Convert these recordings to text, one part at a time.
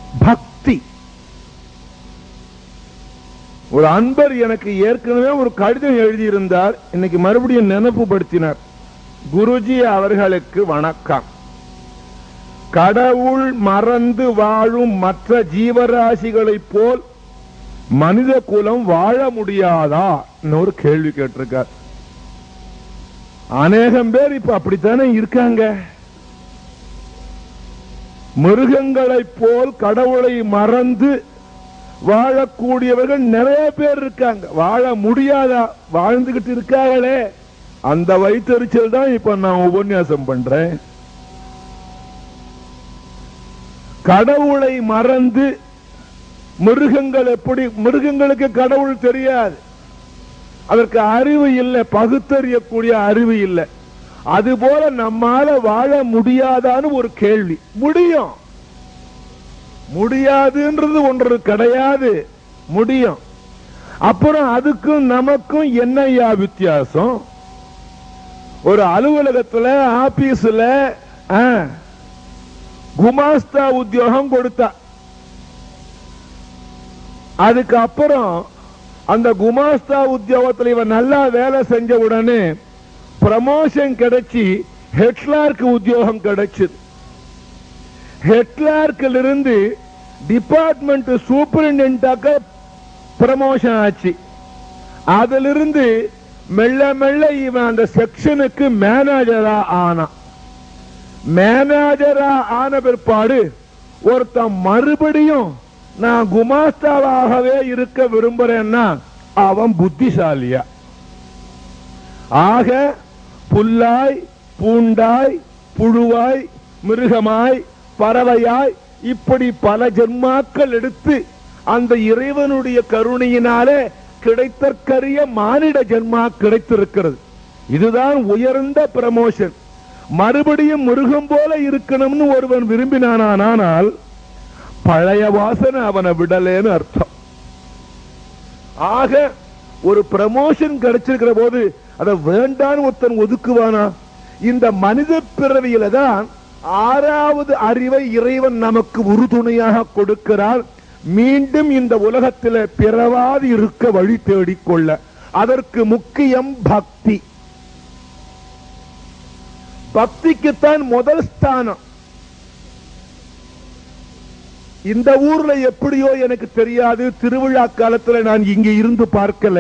பக்தி ஒரு அன்பர் எனக்கு ஏற்கனவே ஒரு கடிதம் எழுதியிருந்தார் இன்னைக்கு மறுபடியும் நினைப்பு படுத்தினார் குருஜி அவர்களுக்கு வணக்கம் கடவுள் மறந்து வாழும் மற்ற ஜீவராசிகளைப் போல் மனித குலம் வாழ முடியாதா ஒரு கேள்வி கேட்டிருக்கார் அநேகம் பேர் இப்ப அப்படித்தானே இருக்காங்க மிருகங்களைப் போல் கடவுளை மறந்து வாழக்கூடியவர்கள் நிறைய பேர் இருக்காங்க வாழ முடியாதா வாழ்ந்துகிட்டு இருக்காங்களே அந்த வயிற்றுச்சல் தான் இப்ப நான் உபன்யாசம் பண்றேன் கடவுளை மறந்து மிருகங்கள் எப்படி மிருகங்களுக்கு கடவுள் தெரியாது அதற்கு அறிவு இல்லை பகுத்தறியக்கூடிய அறிவு இல்லை அதுபோல நம்மால வாழ முடியாதான்னு ஒரு கேள்வி முடியும் முடியாதுன்றது ஒன்று கிடையாது முடியும் அப்புறம் அதுக்கும் நமக்கும் என்னையா வித்தியாசம் ஒரு அலுவலகத்துல ஆபீஸ்ல ஆ, குமாஸ்தா உத்தியோகம் கொடுத்தா அதுக்கப்புறம் அந்த குமாஸ்தா உத்தியோகத்துல இவன் நல்லா வேலை செஞ்ச உடனே ப்ரமோஷன் கிடைச்சி ஹெட்லார்க் உத்தியோகம் கிடைச்சது ஹெட்லார்க்கில் இருந்து டிபார்ட்மெண்ட் சூப்பரிண்டாக்க ப்ரமோஷன் ஆச்சு அதிலிருந்து மெல்ல மெல்ல இவன் அந்த செக்ஷனுக்கு மேனேஜரா ஆனான் மேனேஜரா ஆன பிற்பாடு ஒருத்தன் மறுபடியும் நான் குமாஸ்தாவாகவே இருக்க விரும்புறேன்னா அவன் புத்திசாலியா ஆக புல்லாய் பூண்டாய் புழுவாய் மிருகமாய் பறவையாய் இப்படி பல ஜென்மாக்கள் எடுத்து அந்த இறைவனுடைய கருணையினாலே கிடைத்தற்கரிய மானிட ஜென்மா கிடைத்திருக்கிறது இதுதான் உயர்ந்த பிரமோஷன் மறுபடியும் மிருகம் போல இருக்கணும்னு ஒருவன் விரும்பினானால் பழைய வாசனை அவனை விடலேன்னு அர்த்தம் ஆக ஒரு ப்ரமோஷன் கிடைச்சிருக்கிற போது அதை வேண்டான்னு ஒருத்தன் ஒதுக்குவானா இந்த மனித பிறவியில தான் ஆறாவது அறிவை இறைவன் நமக்கு உறுதுணையாக கொடுக்கிறார் மீண்டும் இந்த உலகத்தில் பிறவாது இருக்க வழி தேடிக்கொள்ள அதற்கு முக்கியம் பக்தி பக்திக்குத்தான் முதல் ஸ்தானம் இந்த ஊர்ல எப்படியோ எனக்கு தெரியாது திருவிழா காலத்துல நான் இங்க இருந்து பார்க்கலை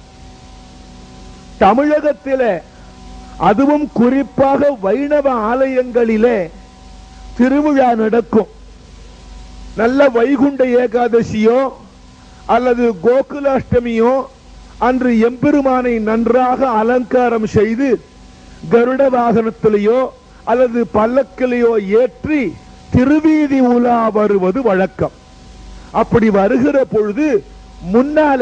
தமிழகத்திலே அதுவும் குறிப்பாக வைணவ ஆலயங்களிலே திருவிழா நடக்கும் நல்ல வைகுண்ட ஏகாதசியோ அல்லது கோகுலாஷ்டமியோ அன்று எம்பெருமானை நன்றாக அலங்காரம் செய்து கருட வாகனத்திலேயோ அல்லது பல்லக்கிலேயோ ஏற்றி திருவீதி உலா வருவது வழக்கம் அப்படி வருகிற பொழுது முன்னால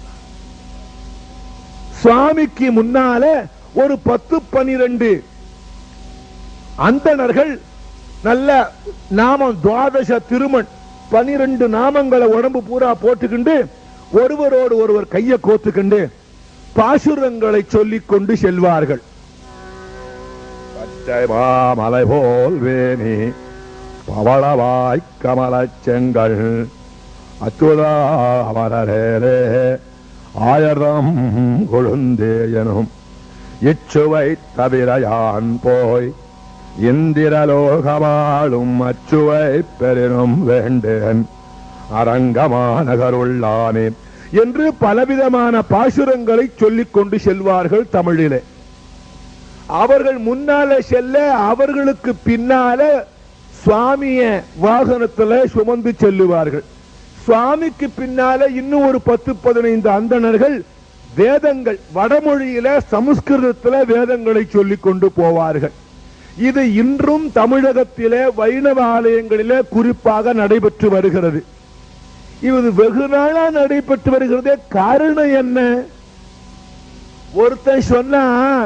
சுவாமிக்கு முன்னால ஒரு பத்து பனிரெண்டு அந்தணர்கள் நல்ல நாமம் துவாதச திருமண் பனிரெண்டு நாமங்களை உடம்பு பூரா போட்டுக்கிண்டு ஒருவரோடு ஒருவர் கையை கோத்துக்கிண்டு பாசுரங்களை சொல்லிக் கொண்டு செல்வார்கள் பச்சை மாமலை போல் வேணி பவளவாய் கமலச் செங்கல் அச்சுதா அமரரேரே ஆயிரம் கொழுந்தே எனும் இச்சுவை தவிர யான் போய் இந்திரலோகமாளும் அச்சுவை பெரினும் வேண்டேன் அரங்கமானகருள்ளானே என்று பலவிதமான பாசுரங்களை சொல்லிக் கொண்டு செல்வார்கள் தமிழிலே அவர்கள் முன்னால செல்ல அவர்களுக்கு பின்னால சுவாமிய வாகனத்துல சுமந்து செல்லுவார்கள் சுவாமிக்கு பின்னால இன்னும் ஒரு பத்து பதினைந்து அந்தணர்கள் வேதங்கள் வடமொழியில சமஸ்கிருதத்துல வேதங்களை சொல்லிக் கொண்டு போவார்கள் இது இன்றும் தமிழகத்திலே வைணவ ஆலயங்களிலே குறிப்பாக நடைபெற்று வருகிறது இது வெகு நாளா நடைபெற்று வருகிறதே காரணம் என்ன ஒருத்தன் சொன்னா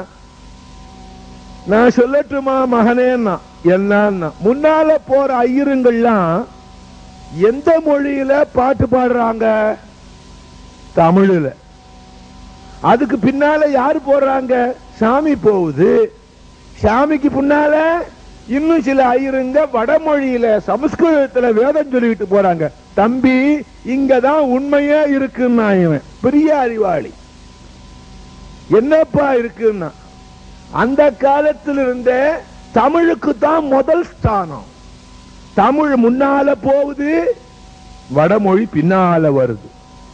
நான் சொல்லட்டுமா மகனேன்னா என்னன்னா முன்னால போற ஐயருங்கள்லாம் எந்த மொழியில பாட்டு பாடுறாங்க தமிழ்ல அதுக்கு பின்னால யாரு போடுறாங்க சாமி போகுது சாமிக்கு பின்னால இன்னும் சில ஐயருங்க வடமொழியில சமஸ்கிருதத்துல வேதம் சொல்லிட்டு போறாங்க தம்பி இங்கதான் உண்மையே இருக்குன்னா இவன் பெரிய அறிவாளி என்னப்பா இருக்குன்னா அந்த காலத்தில் இருந்தே தமிழுக்கு தான் முதல் ஸ்தானம் தமிழ் முன்னால போகுது வடமொழி பின்னால வருது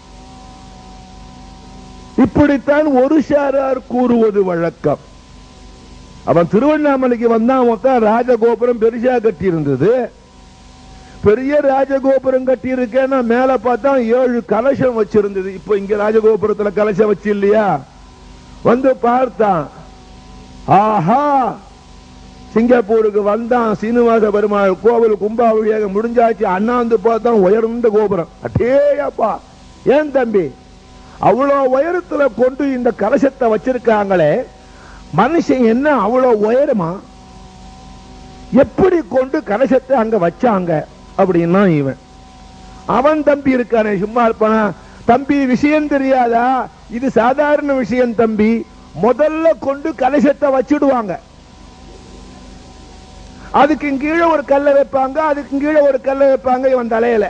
இப்படித்தான் ஒரு சாரார் கூறுவது வழக்கம் அவன் திருவண்ணாமலைக்கு வந்தான் மொத்தம் ராஜகோபுரம் பெருசா கட்டி இருந்தது பெரிய ராஜகோபுரம் கட்டி இருக்கேன்னா மேல பார்த்தா ஏழு கலசம் வச்சிருந்தது இப்ப இங்க ராஜகோபுரத்துல கலசம் வச்சு இல்லையா வந்து பார்த்தான் ஆஹா சிங்கப்பூருக்கு வந்தான் சீனிவாச பெருமாள் கோவில் கும்பாபிஷேகம் முடிஞ்சாச்சு அண்ணாந்து பார்த்தா உயர்ந்த கோபுரம் அட்டேயப்பா ஏன் தம்பி அவ்வளவு உயரத்துல கொண்டு இந்த கலசத்தை வச்சிருக்காங்களே மனுஷன் என்ன அவ்வளவு உயரமா எப்படி கொண்டு கலசத்தை அங்க வச்சாங்க அப்படின்னா இவன் அவன் தம்பி இருக்கானே சும்மா இருப்பானா தம்பி விஷயம் தெரியாதா இது சாதாரண விஷயம் தம்பி முதல்ல கொண்டு கலசத்தை வச்சிடுவாங்க அதுக்கு கீழே ஒரு கல்லை வைப்பாங்க அதுக்கு கீழே ஒரு கல்லை வைப்பாங்க இவன் தலையில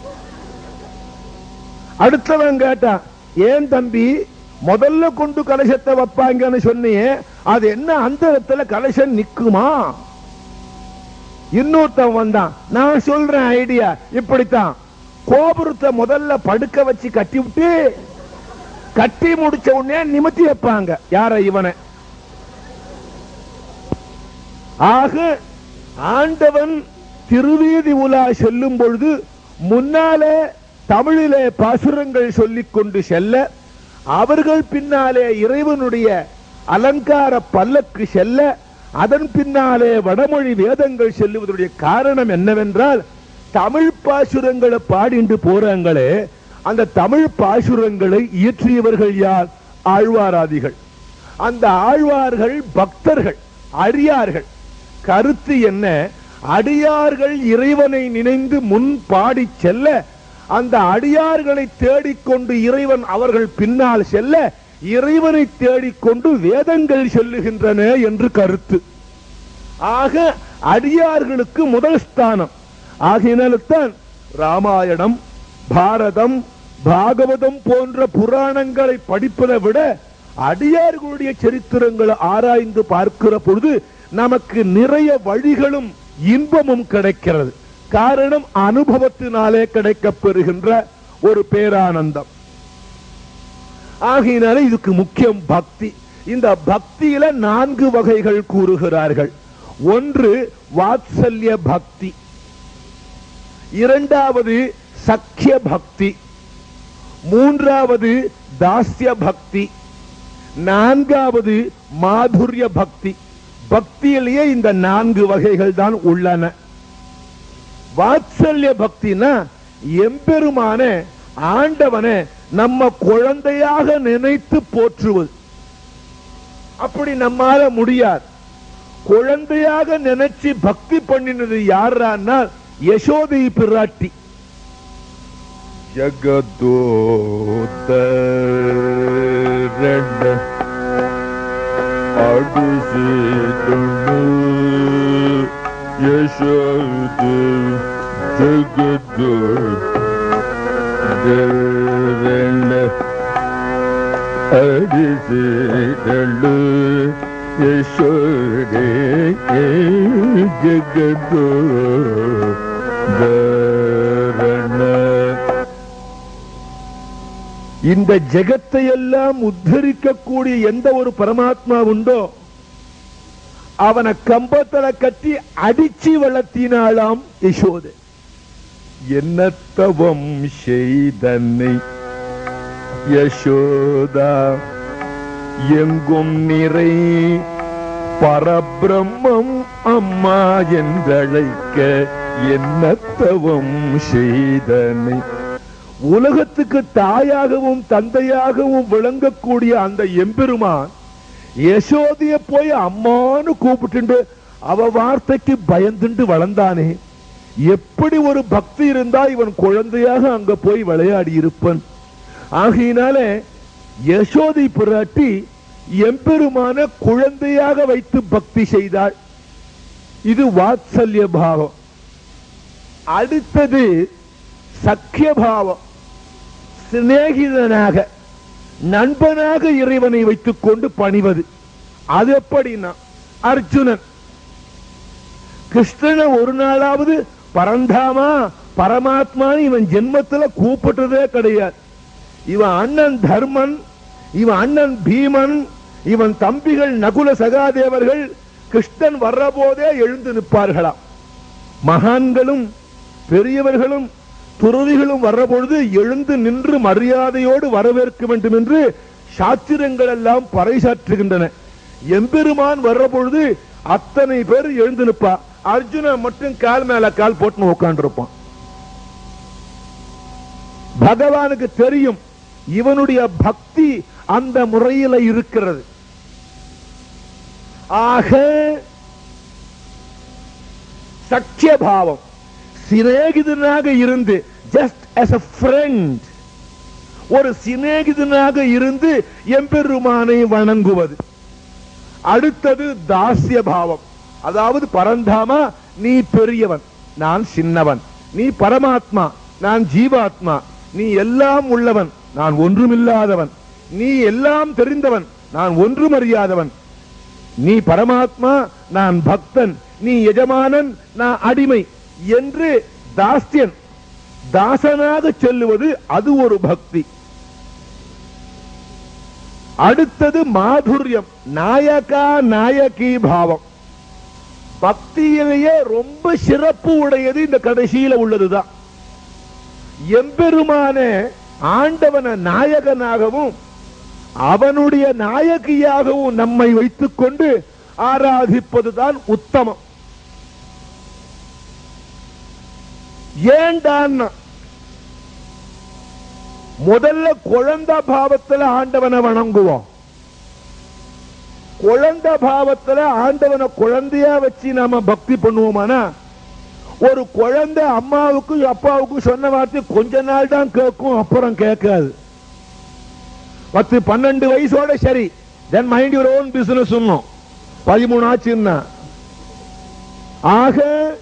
அடுத்தவன் கேட்டான் ஏன் தம்பி முதல்ல கொண்டு கலசத்தை வைப்பாங்கன்னு சொன்னியே அது என்ன அந்த இடத்துல கலசம் நிக்குமா இன்னொருத்தன் வந்தான் நான் சொல்றேன் ஐடியா இப்படித்தான் கோபுரத்தை முதல்ல படுக்க வச்சு கட்டி விட்டு கட்டி முடிச்ச உடனே நிமித்தி வைப்பாங்க யார இவனை ஆக ஆண்டவன் திருவீதி உலா செல்லும் பொழுது முன்னாலே தமிழிலே பாசுரங்கள் சொல்லிக் கொண்டு செல்ல அவர்கள் பின்னாலே இறைவனுடைய அலங்கார பல்லக்கு செல்ல அதன் பின்னாலே வடமொழி வேதங்கள் செல்லுவதனுடைய காரணம் என்னவென்றால் தமிழ் பாசுரங்களை பாடிண்டு போறாங்களே அந்த தமிழ் பாசுரங்களை இயற்றியவர்கள் யார் ஆழ்வாராதிகள் அந்த ஆழ்வார்கள் பக்தர்கள் அடியார்கள் கருத்து என்ன அடியார்கள் இறைவனை நினைந்து முன் பாடி செல்ல அந்த அடியார்களை தேடிக்கொண்டு இறைவன் அவர்கள் பின்னால் செல்ல இறைவனை தேடிக்கொண்டு வேதங்கள் சொல்லுகின்றன என்று கருத்து ஆக அடியார்களுக்கு முதல் ஸ்தானம் ஆகையினால்தான் ராமாயணம் பாரதம் பாகவதம் போன்ற புராணங்களை படிப்பதை விட அடியார்களுடைய சரித்திரங்களை ஆராய்ந்து பார்க்கிற பொழுது நமக்கு நிறைய வழிகளும் இன்பமும் கிடைக்கிறது காரணம் அனுபவத்தினாலே கிடைக்கப் பெறுகின்ற ஒரு பேரானந்தம் ஆகையினால இதுக்கு முக்கியம் பக்தி இந்த பக்தியில நான்கு வகைகள் கூறுகிறார்கள் ஒன்று வாத்சல்ய பக்தி இரண்டாவது சக்கிய பக்தி மூன்றாவது தாஸ்ய பக்தி நான்காவது மாதுரிய பக்தி பக்தியிலேயே இந்த நான்கு வகைகள் தான் உள்ளன வாத்சல்ய பக்தினா எம்பெருமான ஆண்டவனை நம்ம குழந்தையாக நினைத்து போற்றுவது அப்படி நம்மால முடியாது குழந்தையாக நினைச்சு பக்தி பண்ணினது யாரான்னா யசோதை பிராட்டி ஜகதோத்தரண்ட அடிசிதுணு யசோது ஜகதோத்தரண்ட அடிசிதழு யசோதே ஜகதோ தரண இந்த ஜெகத்தை எல்லாம் உத்தரிக்கக்கூடிய எந்த ஒரு பரமாத்மா உண்டோ அவனை கம்பத்துல கட்டி அடிச்சு வளர்த்தினாளாம் யசோதை என்னத்தவம் செய்தன்னை யசோதா எங்கும் நிறை பரபிரம்மம் அம்மா என்றழைக்க என்னத்தவம் செய்தனை உலகத்துக்கு தாயாகவும் தந்தையாகவும் விளங்கக்கூடிய அந்த எம்பெருமான் யசோதைய போய் அம்மான்னு கூப்பிட்டு அவ வார்த்தைக்கு பயந்துண்டு வளர்ந்தானே எப்படி ஒரு பக்தி இருந்தா இவன் குழந்தையாக அங்க போய் விளையாடி இருப்பன் ஆகையினால யசோதை பிராட்டி எம்பெருமான குழந்தையாக வைத்து பக்தி செய்தாள் இது வாத்சல்ய பாவம் அடுத்தது சக்கிய பாவம் சிநேகிதனாக நண்பனாக இறைவனை வைத்துக் கொண்டு பணிவது அது எப்படின்னா அர்ஜுனன் கிருஷ்ணனை ஒரு நாளாவது பரந்தாமா பரமாத்மான்னு இவன் ஜென்மத்துல கூப்பிட்டதே கிடையாது இவன் அண்ணன் தர்மன் இவன் அண்ணன் பீமன் இவன் தம்பிகள் நகுல சகாதேவர்கள் கிருஷ்ணன் வர்ற போதே எழுந்து நிற்பார்களாம் மகான்களும் பெரியவர்களும் துறவிகளும் வர்ற பொழுது எழுந்து நின்று மரியாதையோடு வரவேற்க வேண்டும் என்று சாத்திரங்கள் எல்லாம் பறைசாற்றுகின்றன எம்பெருமான் வர்ற பொழுது அத்தனை பேர் எழுந்து நிற்பா அர்ஜுனன் மட்டும் கால் மேல கால் போட்டு உட்கார்ந்து இருப்பான் பகவானுக்கு தெரியும் இவனுடைய பக்தி அந்த முறையில இருக்கிறது ஆக சக்கிய பாவம் சிநேகிதனாக இருந்து ஜஸ்ட் as a ஃப்ரெண்ட் ஒரு சிநேகிதனாக இருந்து எம்பெருமானை வணங்குவது அடுத்தது தாசிய பாவம் அதாவது பரந்தாமா நீ பெரியவன் நான் சின்னவன் நீ பரமாத்மா நான் ஜீவாத்மா நீ எல்லாம் உள்ளவன் நான் ஒன்றுமில்லாதவன் நீ எல்லாம் தெரிந்தவன் நான் ஒன்றும் அறியாதவன் நீ பரமாத்மா நான் பக்தன் நீ எஜமானன் நான் அடிமை என்று தாஸ்தியன் தாசனாக சொல்லுவது அது ஒரு பக்தி அடுத்தது மாதுரியம் நாயகா நாயகி பாவம் பக்தியிலேயே ரொம்ப சிறப்பு உடையது இந்த கடைசியில உள்ளதுதான் எம்பெருமான ஆண்டவன நாயகனாகவும் அவனுடைய நாயகியாகவும் நம்மை வைத்துக் கொண்டு ஆராதிப்பதுதான் உத்தமம் ஏண்டான்னா முதல்ல குழந்தை பாவத்துல ஆண்டவனை வணங்குவோம் குழந்தை பாவத்துல ஆண்டவனை குழந்தையா வச்சு நாம பக்தி பண்ணுவோமானா ஒரு குழந்தை அம்மாவுக்கு அப்பாவுக்கு சொன்ன வார்த்தை கொஞ்ச நாள் தான் கேட்கும் அப்புறம் கேட்காது பத்து பன்னெண்டு வயசோட சரி then mind your own business சொன்னோம் பதிமூணு ஆச்சுன்னா ஆக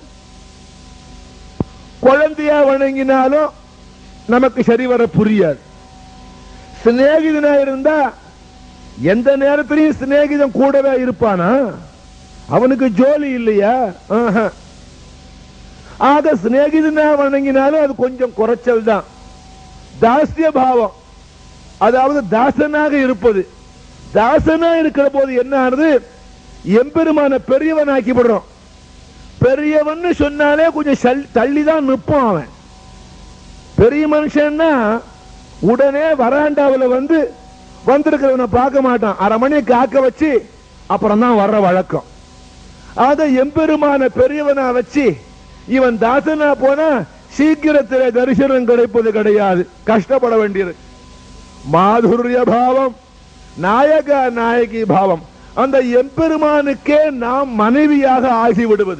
குழந்தையா வணங்கினாலும் நமக்கு சரி வர புரியாது சிநேகிதனா இருந்தா எந்த நேரத்திலையும் சிநேகிதன் கூடவே இருப்பானா அவனுக்கு ஜோலி இல்லையா ஆஹா. ஆக சிநேகிதனா வணங்கினாலும் அது கொஞ்சம் குறைச்சல் தான் தாஸ்திய பாவம் அதாவது தாசனாக இருப்பது தாசனா இருக்கிற போது என்ன ஆனது எம்பெருமான பெரியவன் ஆக்கிவிடுறோம் பெரியவன் சொன்னாலே கொஞ்சம் சல்- தள்ளிதான் நிற்பான் அவன் பெரிய மனுஷன்னா உடனே வராண்டாவுல வந்து வந்திருக்கிறவனை பார்க்க மாட்டான் அரை மணி காக்க வச்சு அப்புறம் தான் வர்ற வழக்கம் ஆக எம்பெருமான பெரியவனா வச்சு இவன் தாசனா போனா சீக்கிரத்தில் தரிசனம் கிடைப்பது கிடையாது கஷ்டப்பட வேண்டியது மாதுரிய பாவம் நாயக நாயகி பாவம் அந்த எம்பெருமானுக்கே நாம் மனைவியாக ஆகிவிடுவது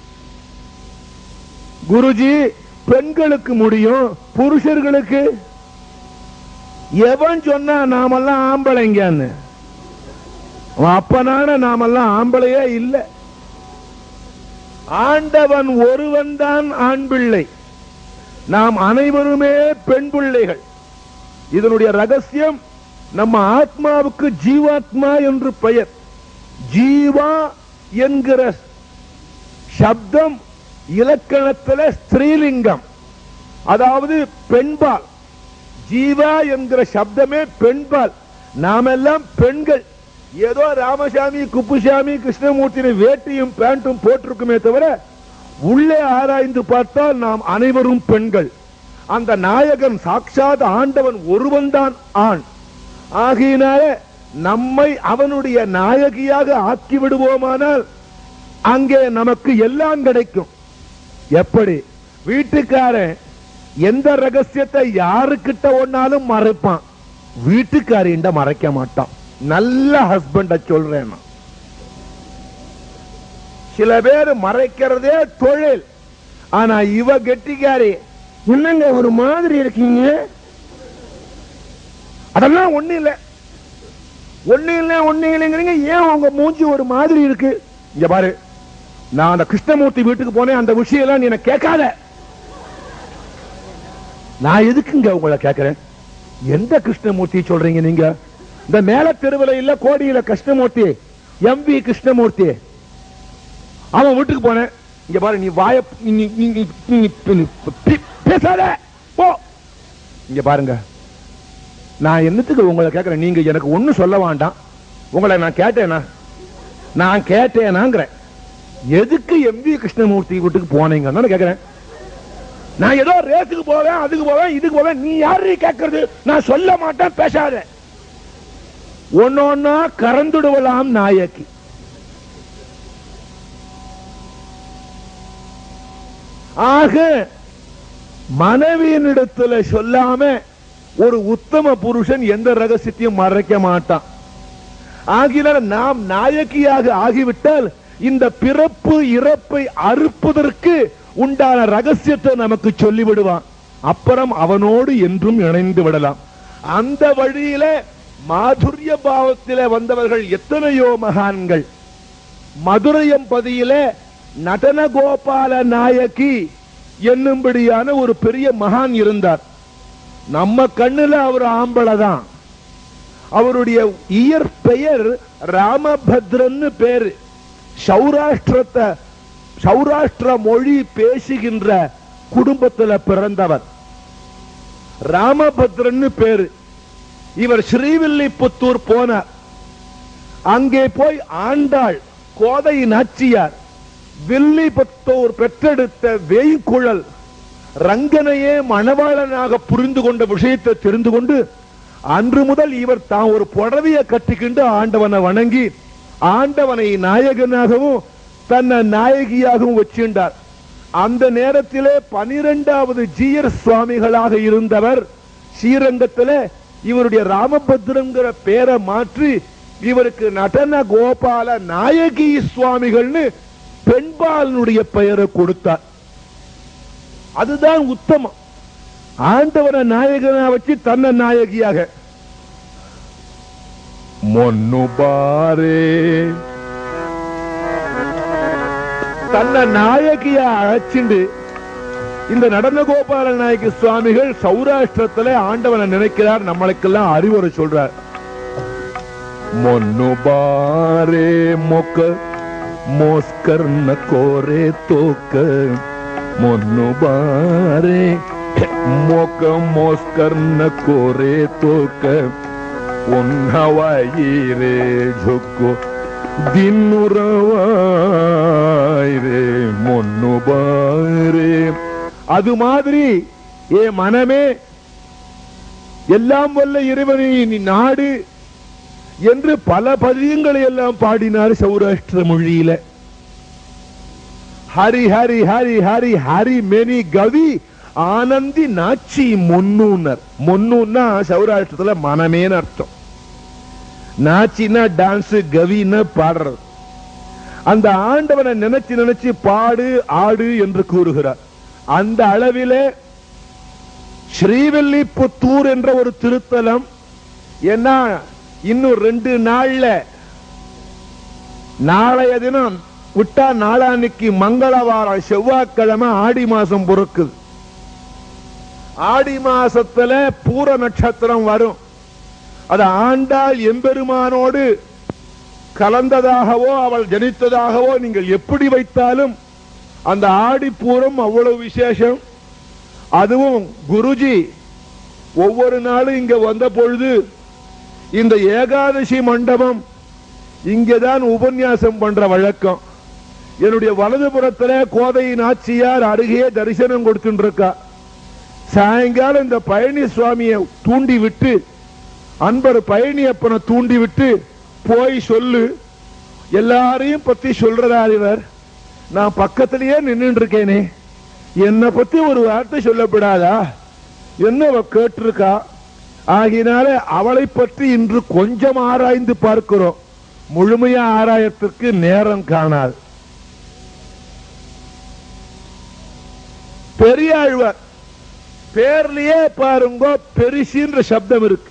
குருஜி பெண்களுக்கு முடியும் புருஷர்களுக்கு எவன் சொன்னா நாமெல்லாம் ஆம்பளைங்கன்னு அவன் அப்பனான நாமெல்லாம் ஆம்பளையே இல்லை ஆண்டவன் ஒருவன் தான் ஆண் பிள்ளை நாம் அனைவருமே பெண் பிள்ளைகள் இதனுடைய ரகசியம் நம்ம ஆத்மாவுக்கு ஜீவாத்மா என்று பெயர் ஜீவா என்கிற சப்தம் இலக்கணத்துல ஸ்திரீலிங்கம் அதாவது பெண்பால் ஜீவா என்கிற சப்தமே பெண்பால் நாமெல்லாம் பெண்கள் ஏதோ ராமசாமி குப்புசாமி கிருஷ்ணமூர்த்தி வேட்டியும் பேண்ட்டும் போட்டிருக்குமே தவிர உள்ளே ஆராய்ந்து பார்த்தால் நாம் அனைவரும் பெண்கள் அந்த நாயகன் சாட்சாத் ஆண்டவன் ஒருவன்தான் ஆண் ஆகையினால நம்மை அவனுடைய நாயகியாக ஆக்கி விடுவோமானால் அங்கே நமக்கு எல்லாம் கிடைக்கும் எப்படி வீட்டுக்காரன் எந்த ரகசியத்தை யாருக்கிட்ட ஒன்னாலும் மறைப்பான் வீட்டுக்காரிண்ட மறைக்க மாட்டான் நல்ல ஹஸ்பண்ட சொல்றேன் நான். சில பேர் மறைக்கிறதே தொழில் ஆனா இவ கெட்டிக்காரி என்னங்க ஒரு மாதிரி இருக்கீங்க அதெல்லாம் ஒண்ணு இல்ல ஒண்ணு இல்ல ஒண்ணு இல்லைங்கிறீங்க ஏன் உங்க மூஞ்சி ஒரு மாதிரி இருக்கு இங்க பாரு நான் அந்த கிருஷ்ணமூர்த்தி வீட்டுக்கு போனேன் அந்த விஷயம் எல்லாம் நீ என்ன கேட்காத நான் எதுக்குங்க உங்களை கேட்கிறேன் எந்த கிருஷ்ணமூர்த்தி சொல்றீங்க நீங்க இந்த மேல தெருவில் இல்ல கோடியில கிருஷ்ணமூர்த்தி எம் வி கிருஷ்ணமூர்த்தி அவன் வீட்டுக்கு போனேன் இங்க பாரு நீ வாய நீ- நீ- நீ- நீ- நீ- நீ- பி- பேசாத போ இங்க பாருங்க நான் என்னத்துக்கு உங்களை கேட்கிறேன் நீங்க எனக்கு ஒண்ணு சொல்ல வேண்டாம் உங்களை நான் கேட்டேனா நான் கேட்டேனாங்கிறேன் எதுக்கு எம் வி கிருஷ்ணமூர்த்தி வீட்டுக்கு போனீங்கன்னு கேட்கிறேன் நான் ஏதோ ரேஸுக்கு போவேன் அதுக்கு போவேன் இதுக்கு போவேன் நீ யாரு கேட்கறது நான் சொல்ல மாட்டேன் பேசாத ஒன்னொன்னா கறந்துடுவலாம் நாயக்கி ஆக மனைவியினிடத்துல சொல்லாம ஒரு உத்தம புருஷன் எந்த ரகசியத்தையும் மறைக்க மாட்டான் ஆகினால நாம் நாயகியாக ஆகிவிட்டால் இந்த பிறப்பு இறப்பை அறுப்பதற்கு உண்டான ரகசியத்தை நமக்கு சொல்லிவிடுவான் அப்புறம் அவனோடு என்றும் இணைந்து விடலாம் அந்த வழியில மாதுரிய பாவத்திலே வந்தவர்கள் எத்தனையோ மகான்கள் மதுரையம்பதியில நடன கோபால நாயகி என்னும்படியான ஒரு பெரிய மகான் இருந்தார் நம்ம கண்ணுல அவர் ஆம்பளை தான் அவருடைய இயற்பெயர் ராமபத்ரன்னு பேரு சௌராஷ்டிரத்தை சௌராஷ்டிர மொழி பேசுகின்ற குடும்பத்துல பிறந்தவர் ராமபத்ரன்னு பேரு இவர் ஸ்ரீவில்லிபுத்தூர் போனார் அங்கே போய் ஆண்டாள் கோதை நாச்சியார் வில்லிபுத்தூர் பெற்றெடுத்த வேய்குழல் ரங்கனையே மணவாளனாக புரிந்து கொண்ட விஷயத்தை தெரிந்து கொண்டு அன்று முதல் இவர் தான் ஒரு புடவையை கட்டிக்கிண்டு ஆண்டவனை வணங்கி ஆண்டவனை நாயகனாகவும் தன்னை நாயகியாகவும் வச்சிருந்தார் அந்த நேரத்திலே பனிரெண்டாவது ஜீயர் சுவாமிகளாக இருந்தவர் ஸ்ரீரங்கத்திலே இவருடைய ராமபத்ரங்கிற பேரை மாற்றி இவருக்கு நடன கோபால நாயகி சுவாமிகள்னு பெண்பாலனுடைய பெயரை கொடுத்தார் அதுதான் உத்தமம் ஆண்டவனை நாயகனா வச்சு தன்னை நாயகியாக ಮೊನ್ನು ಬಾರೆ தன்னை நாயகியா அழைச்சிண்டு இந்த நடன கோபால நாயகி சுவாமிகள் சௌராஷ்டிரத்துல ஆண்டவனை நினைக்கிறார் நம்மளுக்கெல்லாம் அறிவுரை சொல்றார் ಮೊನ್ನು ಬಾರೆ ಮೊಕ ಮೋಸ್ಕರ್ನ ಕೋರೆ ತೋಕ ಮೊನ್ನು ಬಾರೆ ಮೊಕ ಮೋಸ್ಕರ್ನ ಕೋರೆ ತೋಕ ಉನ್ನವಾಯಿರೆ ಝುಕ್ಕು ದಿನ್ನುರವಾಯಿರೆ ಮೊನ್ನು ಬಾರೆ அது மாதிரி ஏ மனமே எல்லாம் வல்ல இறைவனை நீ நாடு என்று பல பதியங்களை எல்லாம் பாடினார் சௌராஷ்டிர மொழியில ஹரி ஹரி ஹரி ஹரி ஹரி மெனி கவி ஆனந்தி நாச்சி மொன்னூன்னர் மொன்னூன்னா சௌராஷ்டிரத்துல மனமேன்னு அர்த்தம் நாச்சின்னா டான்ஸ் கவின்னு பாடுறது அந்த ஆண்டவனை நினைச்சு நினைச்சு பாடு ஆடு என்று கூறுகிறார் அந்த அளவிலே ஸ்ரீவில்லிபுத்தூர் என்ற ஒரு திருத்தலம் ஏன்னா இன்னும் ரெண்டு நாள்ல நாளைய தினம் விட்டா நாளான்னைக்கு மங்களவாரம் செவ்வாய்க்கிழமை ஆடி மாசம் பொறுக்குது ஆடி மாசத்துல பூர நட்சத்திரம் வரும் அது ஆண்டாள் எம்பெருமானோடு கலந்ததாகவோ அவள் ஜனித்ததாகவோ நீங்கள் எப்படி வைத்தாலும் அந்த ஆடிப்பூரம் அவ்வளவு விசேஷம் அதுவும் குருஜி ஒவ்வொரு நாளும் இங்க வந்த பொழுது இந்த ஏகாதசி மண்டபம் இங்கதான் உபன்யாசம் பண்ற வழக்கம் என்னுடைய வலதுபுறத்துல கோதை நாச்சியார் அருகே தரிசனம் கொடுத்துட்டு இருக்கா சாயங்காலம் இந்த பழனி சுவாமியை தூண்டி விட்டு அன்பர் பழனியப்பனை தூண்டி விட்டு போய் சொல்லு எல்லாரையும் பத்தி சொல்றதார் இவர் நான் பக்கத்திலேயே நின்னுட்டு இருக்கேனே என்னை பத்தி ஒரு வார்த்தை சொல்லப்படாதா என்ன அவ கேட்டிருக்கா ஆகினால அவளை பற்றி இன்று கொஞ்சம் ஆராய்ந்து பார்க்கிறோம் முழுமையா ஆராயத்திற்கு நேரம் காணாது பெரியாழ்வார் பேர்லயே பாருங்க பெரிசின்ற சப்தம் இருக்கு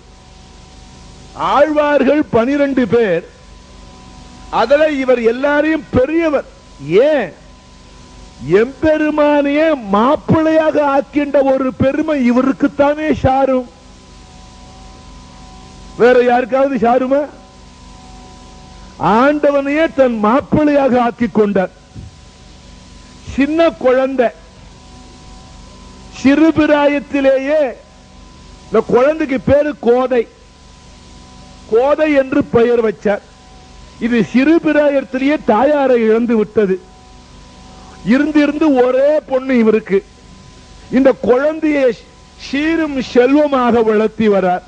ஆழ்வார்கள் பனிரெண்டு பேர் அதுல இவர் எல்லாரையும் பெரியவர் ஏன் எம்பெருமானையே மாப்பிள்ளையாக ஆக்கின்ற ஒரு பெருமை இவருக்குத்தானே சாரும் வேற யாருக்காவது சாருமா ஆண்டவனையே தன் மாப்பிள்ளையாக ஆக்கிக் கொண்டார் சின்ன குழந்தை சிறுபிராயத்திலேயே இந்த குழந்தைக்கு பேரு கோதை கோதை என்று பெயர் வச்சார் இது சிறுபிராயத்திலேயே தாயாரை இழந்து விட்டது இருந்து இருந்து ஒரே பொண்ணு இவருக்கு இந்த குழந்தையை சீரும் செல்வமாக வளர்த்தி வரார்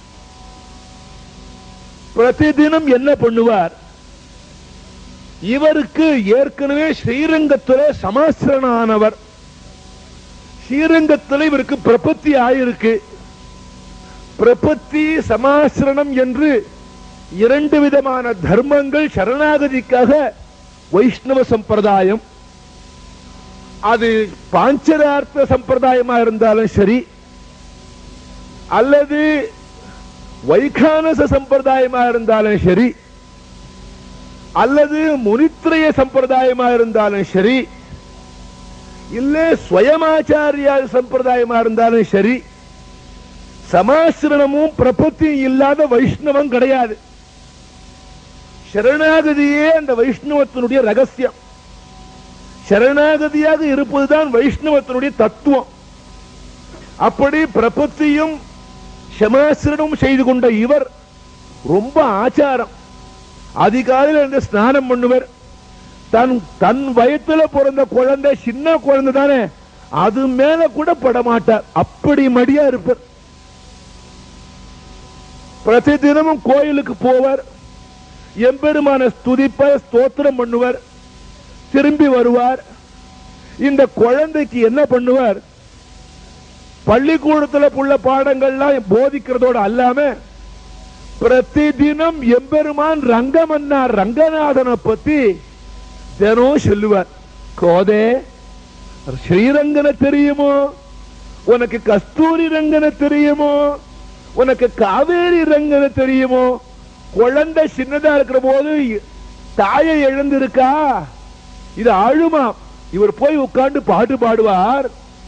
பிரதிதினம் என்ன பண்ணுவார் இவருக்கு ஏற்கனவே ஸ்ரீரங்கத்திலே சமாசிரனானவர் ஸ்ரீரங்கத்தில் இவருக்கு பிரபத்தி ஆயிருக்கு பிரபத்தி சமாசிரணம் என்று இரண்டு விதமான தர்மங்கள் சரணாகதிக்காக வைஷ்ணவ சம்பிரதாயம் அது பாஞ்சரார்த்த சம்பிரதாயமா இருந்தாலும் சரி அல்லது வைகானச சம்பிரதாயமா இருந்தாலும் சரி அல்லது முனித்ரய சம்பிரதாயமா இருந்தாலும் சரி இல்ல ஸ்வயமாச்சாரியா சம்பிரதாயமா இருந்தாலும் சரி சமாசிரணமும் பிரபத்தியும் இல்லாத வைஷ்ணவம் கிடையாது சரணாகதியே அந்த வைஷ்ணவத்தினுடைய ரகசியம் சரணாகதியாக இருப்பதுதான் வைஷ்ணவத்தினுடைய தத்துவம் அப்படி பிரபத்தியும் சமாசிரணமும் செய்து கொண்ட இவர் ரொம்ப ஆச்சாரம் அதிகாலையில் இருந்து ஸ்நானம் பண்ணுவர் தன் தன் வயத்துல பிறந்த குழந்தை சின்ன குழந்தை தானே அது மேல கூட படமாட்டார் அப்படி மடியா இருப்பார் பிரதி தினமும் கோயிலுக்கு போவார் எம்பெருமான ஸ்துதிப்பார் ஸ்தோத்திரம் பண்ணுவார் திரும்பி வருவார் இந்த குழந்தைக்கு என்ன பண்ணுவார் பள்ளிக்கூடத்துல உள்ள பாடங்கள்லாம் போதிக்கிறதோட அல்லாம பிரதி தினம் எம்பெருமான் ரங்கமன்னார் ரங்கநாதனை பத்தி தினம் சொல்லுவார் கோதே ஸ்ரீரங்கனை தெரியுமோ உனக்கு கஸ்தூரி ரங்கனை தெரியுமோ உனக்கு காவேரி ரங்கனை தெரியுமோ குழந்தை சின்னதா இருக்கிற போது தாயை எழுந்திருக்கா இது அழுமா இவர் போய் உட்கார்ந்து பாட்டு பாடுவார்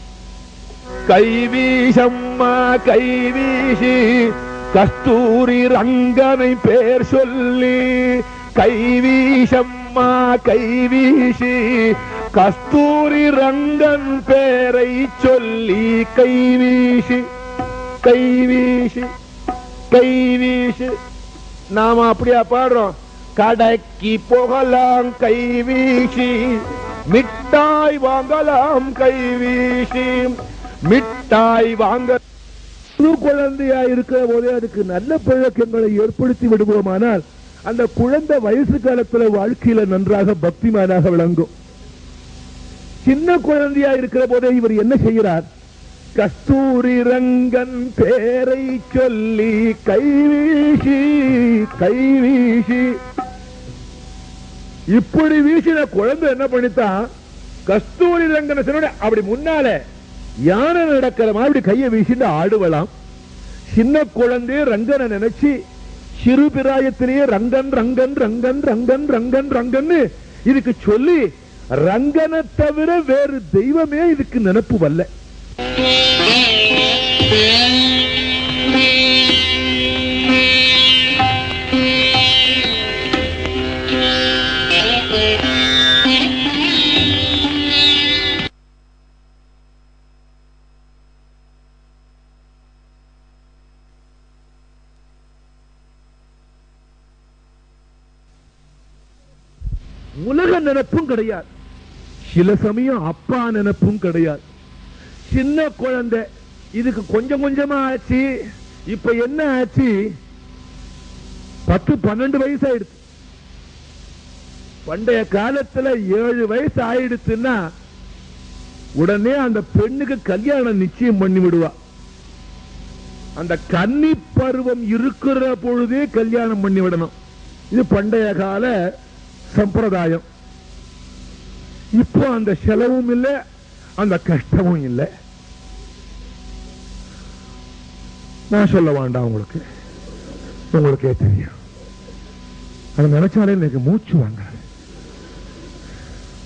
கைவீசம்மா கைவீசி கஸ்தூரி ரங்கனை பேர் சொல்லி கைவீசம்மா கைவீசி கஸ்தூரி ரங்கன் பேரை சொல்லி கைவீசி கைவீசி கைவீசி நாம அப்படியா பாடுறோம் கடைக்கு போகலாம் கைவீசி மிட்டாய் வாங்கலாம் கைவீசி மிட்டாய் வாங்க புது குழந்தையா இருக்கிற போதே அதுக்கு நல்ல பழக்கங்களை ஏற்படுத்தி விடுவோமானால் அந்த குழந்தை வயசு காலத்துல வாழ்க்கையில நன்றாக பக்திமானாக விளங்கும் சின்ன குழந்தையா இருக்கிற போதே இவர் என்ன செய்கிறார் கஸ்தூரி ரங்கன் பேரை சொல்லி கைவீசி கைவீசி இப்படி வீசின குழந்தை என்ன பண்ணித்தான் கஸ்தூரி ரங்கனை சொன்ன அப்படி முன்னால யானை நடக்கிற மாதிரி கையை வீசிட்டு ஆடுவலாம் சின்ன குழந்தை ரங்கனை நினைச்சு சிறு பிராயத்திலேயே ரங்கன் ரங்கன் ரங்கன் ரங்கன் ரங்கன் ரங்கன்னு இதுக்கு சொல்லி ரங்கனை தவிர வேறு தெய்வமே இதுக்கு நினப்பு வரல உலக நினைப்பும் கிடையாது சில சமயம் அப்பா நினைப்பும் கிடையாது சின்ன குழந்தை இதுக்கு கொஞ்சம் கொஞ்சமா ஆச்சு இப்ப என்ன ஆச்சு பத்து பன்னெண்டு வயசு ஆயிடுச்சு பண்டைய காலத்துல ஏழு வயசு ஆயிடுச்சுன்னா உடனே அந்த பெண்ணுக்கு கல்யாணம் நிச்சயம் பண்ணி விடுவா அந்த கன்னி பருவம் இருக்கிற பொழுதே கல்யாணம் பண்ணி விடணும் இது பண்டைய கால சம்பிரதாயம் இப்போ அந்த செலவும் இல்லை அந்த கஷ்டமும் இல்லை நான் சொல்ல வேண்டாம் உங்களுக்கு உங்களுக்கே தெரியும் அதை நினைச்சாலே எனக்கு மூச்சு வாங்க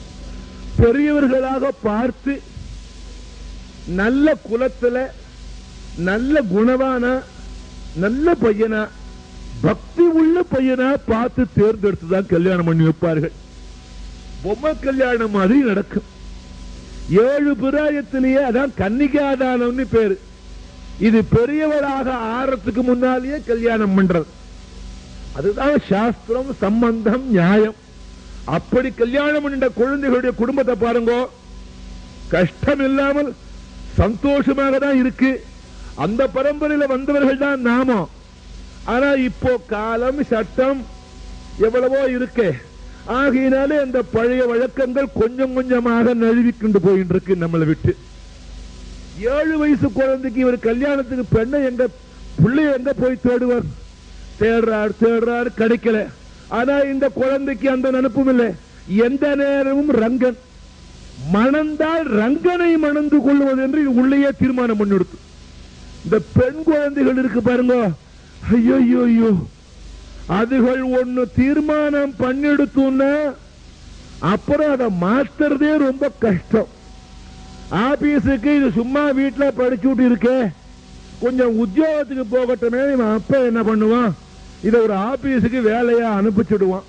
பெரியவர்களாக பார்த்து நல்ல குலத்துல நல்ல குணவானா நல்ல பையனா பக்தி உள்ள பையனா பார்த்து தேர்ந்தெடுத்து தான் கல்யாணம் பண்ணி வைப்பார்கள் பொம்மை கல்யாணம் மாதிரி நடக்கும் ஏழு பிராயத்திலேயே அதான் கன்னிகாதானம்னு பேரு இது பெரியவராக ஆறதுக்கு முன்னாலேயே கல்யாணம் பண்றது அதுதான் சாஸ்திரம் சம்பந்தம் நியாயம் அப்படி கல்யாணம் பண்ணிட்ட குழந்தைகளுடைய குடும்பத்தை பாருங்க கஷ்டம் இல்லாமல் சந்தோஷமாக தான் இருக்கு அந்த பரம்பரையில வந்தவர்கள் தான் நாமம் ஆனா இப்போ காலம் சட்டம் எவ்வளவோ இருக்கு ஆகையினாலே அந்த பழைய வழக்கங்கள் கொஞ்சம் கொஞ்சமாக நழுவிக்கொண்டு போயிட்டு இருக்கு நம்மளை விட்டு ஏழு வயசு குழந்தைக்கு இவர் கல்யாணத்துக்கு பெண்ணை எங்க பிள்ளைய எங்க போய் தேடுவார் தேடுறார் தேடுறார் கிடைக்கல ஆனா இந்த குழந்தைக்கு அந்த நினப்பும் இல்லை எந்த நேரமும் ரங்கன் மணந்தால் ரங்கனை மணந்து கொள்வது என்று இது உள்ளேயே தீர்மானம் பண்ணிடுத்து இந்த பெண் குழந்தைகள் இருக்கு பாருங்க ஐயோ ஐயோ ஐயோ அதுகள் ஒண்ணு தீர்மானம் பண்ணிடுத்துன்னா அப்புறம் அதை மாத்துறதே ரொம்ப கஷ்டம் ஆபீஸுக்கு இது சும்மா வீட்டுல படிச்சுட்டு இருக்கே கொஞ்சம் உத்தியோகத்துக்கு போகட்டுமே இவன் அப்ப என்ன பண்ணுவான் இத ஒரு ஆபீஸுக்கு வேலையா அனுப்பிச்சுடுவான்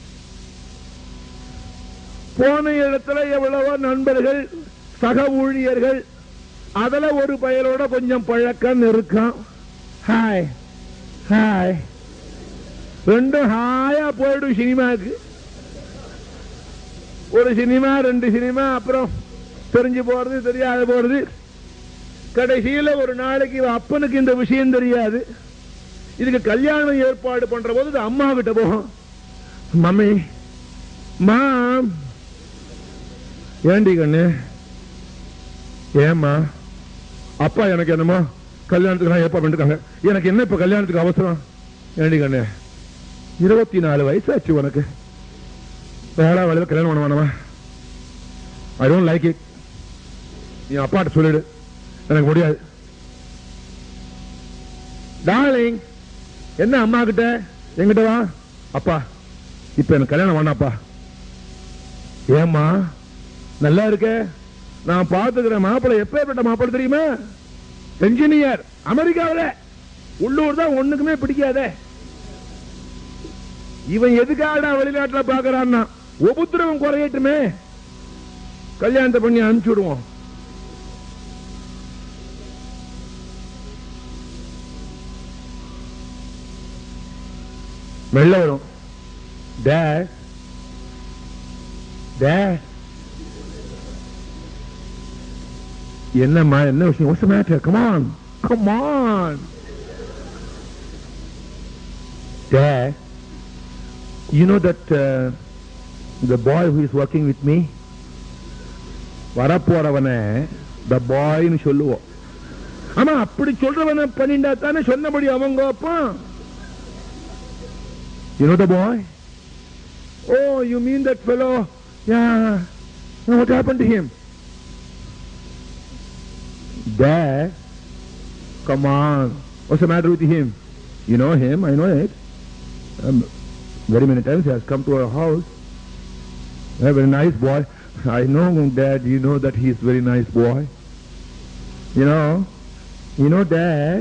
போன இடத்துல எவ்வளவோ நண்பர்கள் சக ஊழியர்கள் அதுல ஒரு பயலோட கொஞ்சம் பழக்கம் இருக்கான் ஹாய் ஹாய் ரெண்டும் ஹாயா போயிடும் சினிமாக்கு ஒரு சினிமா ரெண்டு சினிமா அப்புறம் தெரிஞ்சு போறது தெரியாத போறது கடைசியில ஒரு நாளைக்கு இவன் அப்பனுக்கு இந்த விஷயம் தெரியாது இதுக்கு கல்யாணம் ஏற்பாடு பண்ற போது இது அம்மா கிட்ட போகும் மம்மி மாம் ஏண்டி கண்ணு ஏம்மா அப்பா எனக்கு என்னமோ கல்யாணத்துக்கு நான் ஏற்பாடு பண்ணிருக்காங்க எனக்கு என்ன இப்ப கல்யாணத்துக்கு அவசரம் ஏண்டி கண்ணு இருபத்தி நாலு வயசாச்சு உனக்கு வேற வேலையில கல்யாணம் பண்ண வேணாமா ஐ டோன்ட் லைக் இட் நீ அப்பாட்ட சொல்லிடு எனக்கு முடியாது டார்லிங் என்ன அம்மா கிட்ட எங்கிட்ட வா அப்பா இப்ப எனக்கு கல்யாணம் வேணாப்பா ஏம்மா நல்லா இருக்க நான் பாத்துக்கிறேன் மாப்பிள்ளை எப்பேற்பட்ட மாப்பிள்ளை தெரியுமா என்ஜினியர் அமெரிக்காவில உள்ளூர் தான் ஒண்ணுக்குமே பிடிக்காதே இவன் எதுக்காக வெளிநாட்டுல பாக்குறான்னா உபத்திரவம் குறையட்டுமே கல்யாணத்தை பண்ணி அனுப்பிச்சு விடுவோம் மெல்ல வரும் டேட் டேட் என்னம்மா என்ன விஷயம் what's matter come on come on Dad, you know that uh, the boy who is working with me வரப்போறவன the boyன்னு சொல்லுவோம் ஆமா அப்படி சொல்றவன பண்ணிண்டா தானே சொன்னபடி அவங்க அப்பா You know the boy? Oh, you mean that fellow? Yeah. Now what happened to him? Dad, come on. What's the matter with him? You know him, I know it. Um, very many times he has come to our house. A very nice boy. I know, Dad, you know that he is very nice boy. You know, you know, Dad,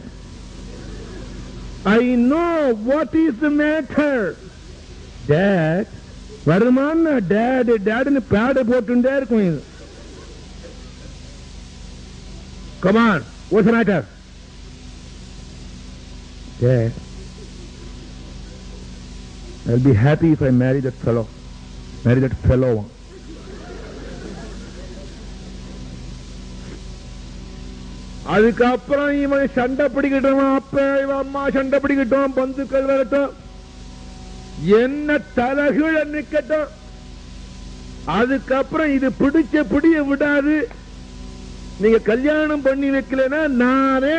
I know what is the matter. Dad, வருமானா dad டேடுன்னு பேடு போட்டுட்டே இருக்கும் இது come on what's matter Dad, I'll be happy if I marry that fellow. Marry that fellow. அதுக்கப்புறம் இவன் சண்டை பிடிக்கட்டும் அப்ப இவன் அம்மா சண்டை பிடிக்கட்டும் பந்துக்கள் வரட்டும் என்ன தலகுழ நிக்கட்டும் அதுக்கப்புறம் இது பிடிச்ச பிடிய விடாது நீங்க கல்யாணம் பண்ணி வைக்கலன்னா நானே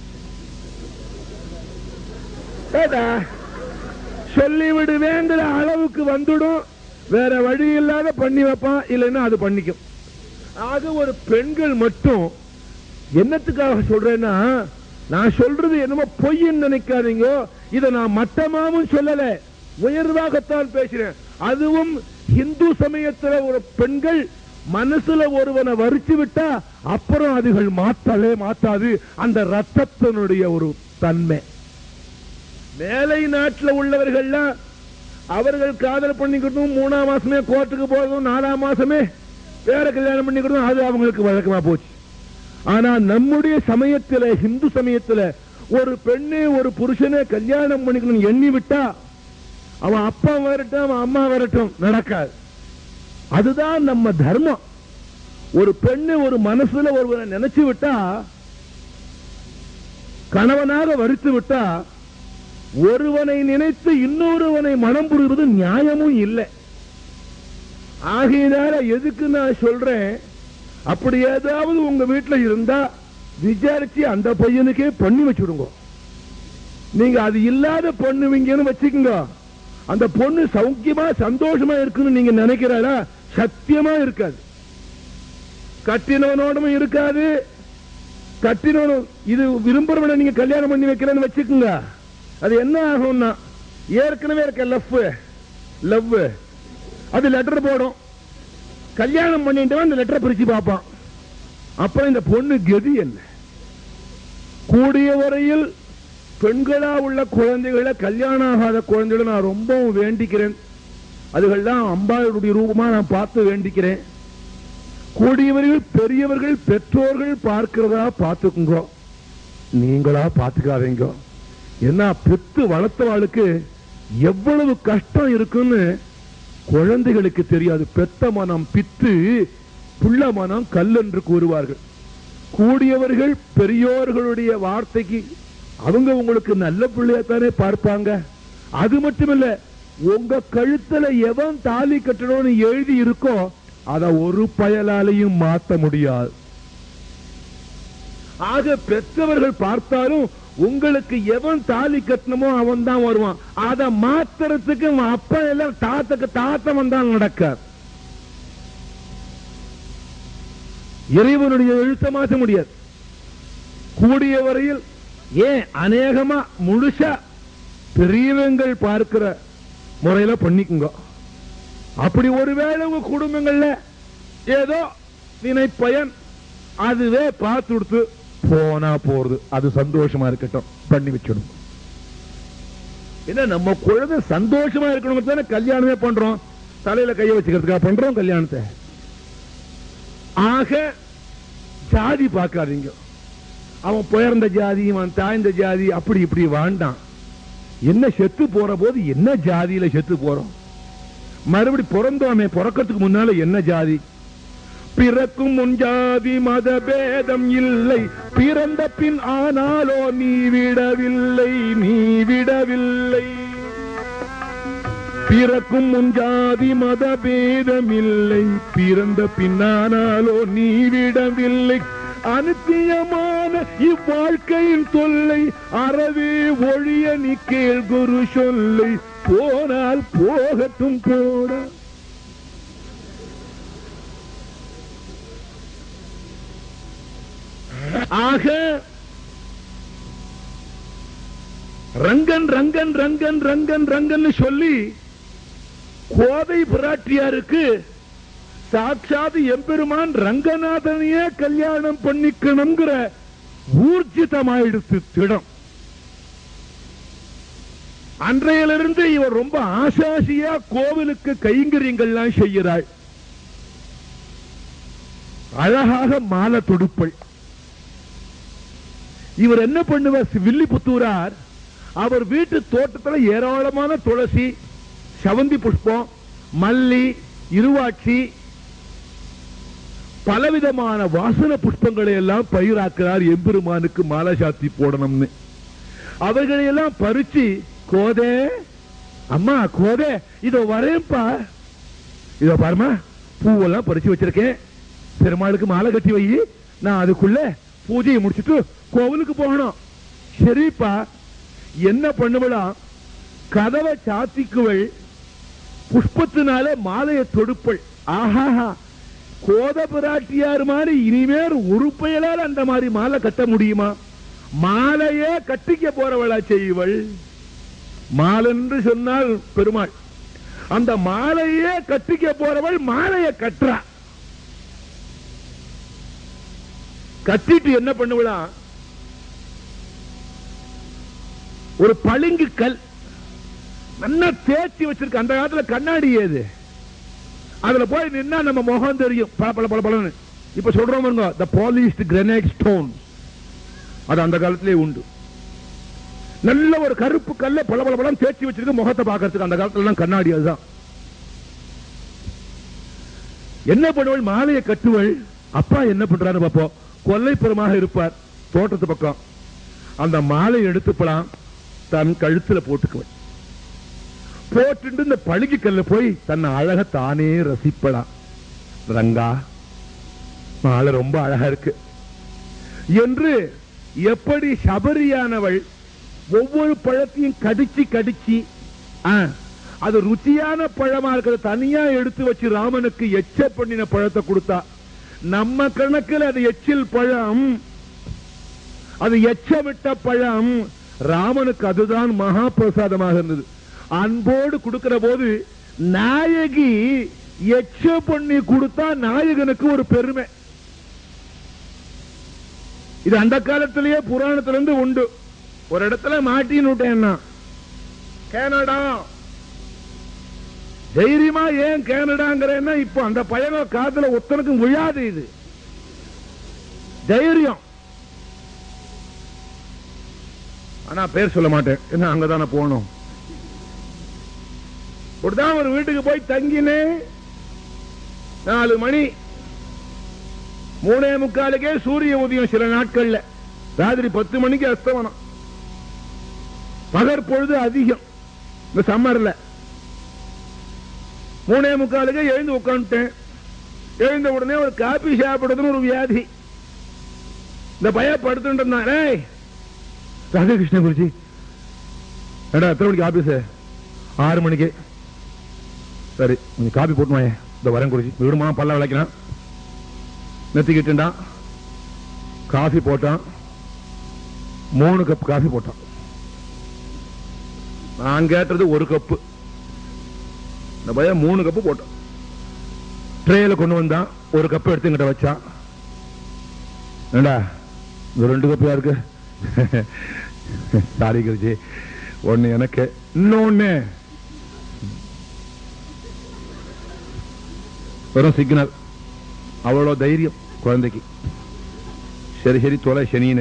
ஏடா, சொல்லி விடுவேங்கிற அளவுக்கு வந்துடும் வேற வழி இல்லாத பண்ணி வைப்பான் இல்லைன்னா அது பண்ணிக்கும் ஆக ஒரு பெண்கள் மட்டும் என்னத்துக்காக சொல்றேன்னா நான் சொல்றது என்னமோ பொய்ன்னு நினைக்காதீங்க இதை நான் மட்டமாவும் சொல்லல உயர்வாகத்தான் பேசுறேன் அதுவும் இந்து சமயத்துல ஒரு பெண்கள் மனசுல ஒருவனை வரிச்சு விட்டா அப்புறம் அதுகள் மாத்தவே மாத்தாது அந்த ரத்தத்தினுடைய ஒரு தன்மை மேலை நாட்டுல உள்ளவர்கள்லாம் அவர்கள் காதல் பண்ணிக்கிட்டும் மூணாம் மாசமே கோர்ட்டுக்கு போறதும் நாலாம் மாசமே வேற கல்யாணம் பண்ணிக்கிட்டும் அது அவங்களுக்கு வழக்கமா போச்சு ஆனா நம்முடைய சமயத்துல இந்து சமயத்துல ஒரு பெண்ணே ஒரு புருஷனே கல்யாணம் பண்ணிக்கணும் எண்ணி விட்டா அவன் அப்பா வரட்டும் அவன் அம்மா வரட்டும் நடக்காது அதுதான் நம்ம தர்மம் ஒரு பெண்ணு ஒரு மனசுல ஒருவனை நினைச்சு விட்டா கணவனாக வரித்து விட்டா ஒருவனை நினைத்து இன்னொருவனை மனம் புரிவது நியாயமும் இல்லை ஆகையினால எதுக்கு நான் சொல்றேன் அப்படி ஏதாவது உங்க வீட்டுல இருந்தா விசாரிச்சு அந்த பையனுக்கே பண்ணி வச்சுடுங்க நீங்க அது இல்லாத பண்ணுவீங்கன்னு வச்சுக்கோங்க அந்த பொண்ணு சௌக்கியமா சந்தோஷமா இருக்குன்னு நீங்க நினைக்கிறாளா சத்தியமா இருக்காது கட்டினவனோடும் இருக்காது கட்டினவனும் இது விரும்புறவனை நீங்க கல்யாணம் பண்ணி வைக்கிறேன்னு வச்சுக்கோங்க அது என்ன ஆகும்னா ஏற்கனவே இருக்க லவ் லவ் அது லெட்டர் போடும் கல்யாணம் பண்ணிட்டு அந்த லெட்டரை பிரிச்சு பார்ப்பான் அப்புறம் இந்த பொண்ணு கதி என்ன கூடிய வரையில் பெண்களா உள்ள குழந்தைகளை கல்யாணம் ஆகாத குழந்தைகளை நான் ரொம்பவும் வேண்டிக்கிறேன் அதுகள்லாம் அம்பாளுடைய ரூபமா நான் பார்த்து வேண்டிக்கிறேன் கூடியவர்கள் பெரியவர்கள் பெற்றோர்கள் பார்க்கிறதா பார்த்துக்குங்க நீங்களா பார்த்துக்காதீங்க ஏன்னா பெத்து வளர்த்தவாளுக்கு எவ்வளவு கஷ்டம் இருக்குன்னு குழந்தைகளுக்கு தெரியாது பெத்த மனம் பித்து புள்ள மனம் கல் என்று கூறுவார்கள் கூடியவர்கள் பெரியோர்களுடைய வார்த்தைக்கு அவங்க உங்களுக்கு நல்ல பிள்ளையத்தானே பார்ப்பாங்க அது மட்டுமில்ல உங்க கழுத்துல எவன் தாலி கட்டணும்னு எழுதி இருக்கோ அத ஒரு பயலாலையும் மாத்த முடியாது ஆக பெற்றவர்கள் பார்த்தாலும் உங்களுக்கு எவன் தாலி கட்டணுமோ அவன் தான் வருவான் அதை மாத்துறதுக்கு உன் அப்பா எல்லாம் தாத்தக்கு தாத்தவன் தான் நடக்க இறைவனுடைய எழுத்த மாற்ற முடியாது கூடிய வரையில் ஏன் அநேகமா முழுசா பெரியவங்கள் பார்க்கிற முறையில பண்ணிக்குங்க அப்படி ஒருவேளை உங்க குடும்பங்கள்ல ஏதோ வினைப்பயன் அதுவே பார்த்து கொடுத்து போனா போறது அது சந்தோஷமா இருக்கட்டும் பண்ணி வச்சிடும் என்ன நம்ம குழந்தை சந்தோஷமா இருக்கணும் தானே கல்யாணமே பண்றோம் தலையில கைய வச்சுக்கிறதுக்காக பண்றோம் கல்யாணத்தை ஆக ஜாதி பார்க்காதீங்க அவன் பிறந்த ஜாதி அவன் தாய்ந்த ஜாதி அப்படி இப்படி வாண்டான் என்ன செத்து போற போது என்ன ஜாதியில செத்து போறோம் மறுபடி பிறந்தோமே பிறக்கிறதுக்கு முன்னால என்ன ஜாதி பிறக்கும் முன் ஜாதி மத பேதம் இல்லை பிறந்த பின் ஆனாலோ நீ விடவில்லை நீ விடவில்லை பிறக்கும் முன் ஜாதி மத பேதம் இல்லை பிறந்த பின்னானாலோ நீ விடவில்லை அனுத்தியமான இவ்வாழ்க்கையின் தொல்லை அறவே ஒழிய நீ கேள் குரு சொல்லை போனால் போகட்டும் போட ஆக ரங்கன் ரங்கன் ரங்கன் ரங்கன் ரங்கன் சொல்லி கோதை பிராட்டியாருக்கு சாட்சாத் எம்பெருமான் ரங்கநாதனையே கல்யாணம் பண்ணிக்கணுங்கிற ஊர்ஜிதமாயிடுத்து திடம் அன்றையிலிருந்து இவர் ரொம்ப ஆசாசியா கோவிலுக்கு கைங்கரியங்கள்லாம் செய்கிறாள் அழகாக மாலை தொடுப்பள் இவர் என்ன பண்ணுவார் வில்லிபுத்தூரார் அவர் வீட்டு தோட்டத்துல ஏராளமான துளசி சவந்தி புஷ்பம் மல்லி இருவாட்சி பலவிதமான வாசன புஷ்பங்களை எல்லாம் பயிராக்கிறார் எம்பெருமானுக்கு மாலை சாத்தி போடணும்னு அவர்களை எல்லாம் பறிச்சு கோதே அம்மா கோதே இதோ வரேன்ப்பா இதோ பாருமா பூவெல்லாம் பறிச்சு வச்சிருக்கேன் பெருமாளுக்கு மாலை கட்டி வை நான் அதுக்குள்ள பூஜையை முடிச்சிட்டு கோவிலுக்கு போகணும் சரிப்பா என்ன பண்ணுவலாம் கதவை சாத்திக்குவள் புஷ்பத்தினால மாலையை தொடுப்பள் ஆஹாஹா கோத பிராட்டியார் மாதிரி இனிமேல் உறுப்பையலால் அந்த மாதிரி மாலை கட்ட முடியுமா மாலையே கட்டிக்க போறவளா செய்வள் மாலென்று சொன்னால் பெருமாள் அந்த மாலையே கட்டிக்க போறவள் மாலையை கட்டுறா கத்திட்டு என்ன பண்ணுவலாம் ஒரு பளிங்கு கல் நல்லா தேய்ச்சி வச்சிருக்க அந்த காலத்துல கண்ணாடி ஏது அதுல போய் நின்னா நம்ம முகம் தெரியும் பல பல பல பலன்னு இப்ப சொல்றோம் பாருங்க த பாலிஷ்ட் கிரனைட் ஸ்டோன் அது அந்த காலத்திலே உண்டு நல்ல ஒரு கருப்பு கல்ல பல பல பலம் தேய்ச்சி வச்சிருக்க முகத்தை பார்க்கறதுக்கு அந்த காலத்துல எல்லாம் கண்ணாடி அதுதான் என்ன பண்ணுவள் மாலையை கட்டுவள் அப்பா என்ன பண்றாரு பாப்போம் கொல்லைப்புறமாக இருப்பார் தோட்டத்து பக்கம் அந்த மாலை எடுத்துப்பலாம் தன் கழுத்துல போட்டுக்குவள் போட்டுட்டு இந்த பழுகி கல்ல போய் தன்னை அழக தானே ரசிப்பலாம் ரங்கா மாலை ரொம்ப அழகா இருக்கு என்று எப்படி சபரியானவள் ஒவ்வொரு பழத்தையும் கடிச்சு கடிச்சு ஆ, அது ருச்சியான பழமா இருக்கிறத தனியா எடுத்து வச்சு ராமனுக்கு எச்ச பண்ணின பழத்தை கொடுத்தா நம்ம கணக்கில் அது எச்சில் பழம் அது எச்சமிட்ட பழம் ராமனுக்கு அதுதான் மகா பிரசாதமாக இருந்தது அன்போடு கொடுக்கிற போது நாயகி எச்ச பண்ணி கொடுத்தா நாயகனுக்கு ஒரு பெருமை இது அந்த காலத்திலேயே புராணத்துல இருந்து உண்டு ஒரு இடத்துல மாட்டின்னு விட்டேன்னா கனடா தைரியமா ஏன் கனடாங்கிறேன்னா இப்போ அந்த பையன காதுல ஒத்தனுக்கும் விழாது இது தைரியம் ஆனா பேர் சொல்ல மாட்டேன் என்ன அங்கதானே போகணும் அப்படிதான் ஒரு வீட்டுக்கு போய் தங்கினேன் நாலு மணி மூணே முக்காலுக்கே சூரிய உதயம் சில நாட்கள்ல ராத்திரி பத்து மணிக்கு அஸ்தமனம் பகற்பொழுது அதிகம் இந்த சம்மர்ல மூணே முக்காலுக்கு எழுந்து உட்காந்துட்டேன் எழுந்த உடனே ஒரு காபி சாப்பிடுறதுன்னு ஒரு வியாதி இந்த பைய படுத்துட்டு இருந்தான் ஏய் ராதாகிருஷ்ண குருஜி ஏடா எத்தனை மணிக்கு ஆபீஸ் ஆறு மணிக்கு சரி கொஞ்சம் காபி போட்டு வாங்க இந்த வரேன் குருஜி விடுமா பல்ல விளக்கிறான் நெத்திக்கிட்டுண்டான் காஃபி போட்டான் மூணு கப் காஃபி போட்டான் நான் கேட்டது ஒரு கப்பு இந்த பையன் மூணு கப்பு போட்டான் ட்ரேல கொண்டு வந்தான் ஒரு கப் எடுத்து எங்கிட்ட வச்சான் ஏண்டா இந்த ரெண்டு கப்பு யாருக்கு சாரி குருஜி ஒண்ணு எனக்கு இன்னொன்னு வெறும் சிக்னல் அவ்வளோ தைரியம் குழந்தைக்கு சரி சரி தொலை சனினே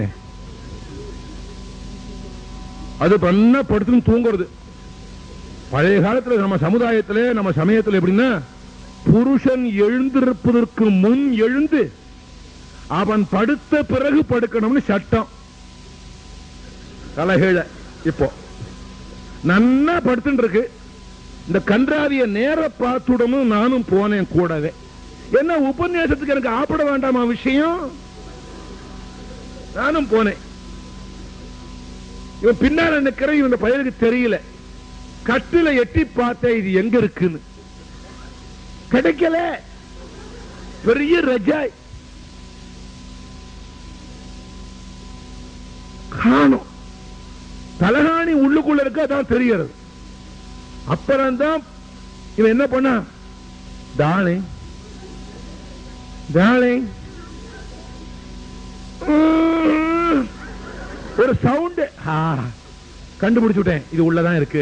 அது பண்ண படுத்துன்னு தூங்குறது பழைய காலத்துல நம்ம சமுதாயத்திலே நம்ம சமயத்துல எப்படின்னா புருஷன் எழுந்திருப்பதற்கு முன் எழுந்து அவன் படுத்த பிறகு படுக்கணும்னு சட்டம் தலைகீழ இப்போ நன்னா படுத்துட்டு இருக்கு இந்த கன்றாவிய நேர பார்த்துடணும் நானும் போனேன் கூடவே என்ன உபன்யாசத்துக்கு எனக்கு ஆப்பட வேண்டாமா விஷயம் நானும் போனேன் இவன் பின்னால நிக்கிற இவன் பையனுக்கு தெரியல கட்டில எட்டி பார்த்தேன் இது எங்க இருக்குன்னு கிடைக்கல பெரிய ரஜாய் காணும் தலகாணி உள்ளுக்குள்ள இருக்க அதான் தெரிகிறது அப்புறம்தான் இவன் என்ன பண்ணா டார்லிங் டார்லிங் ஒரு சவுண்ட் கண்டுபிடிச்சு விட்டேன் இது உள்ளதான் இருக்கு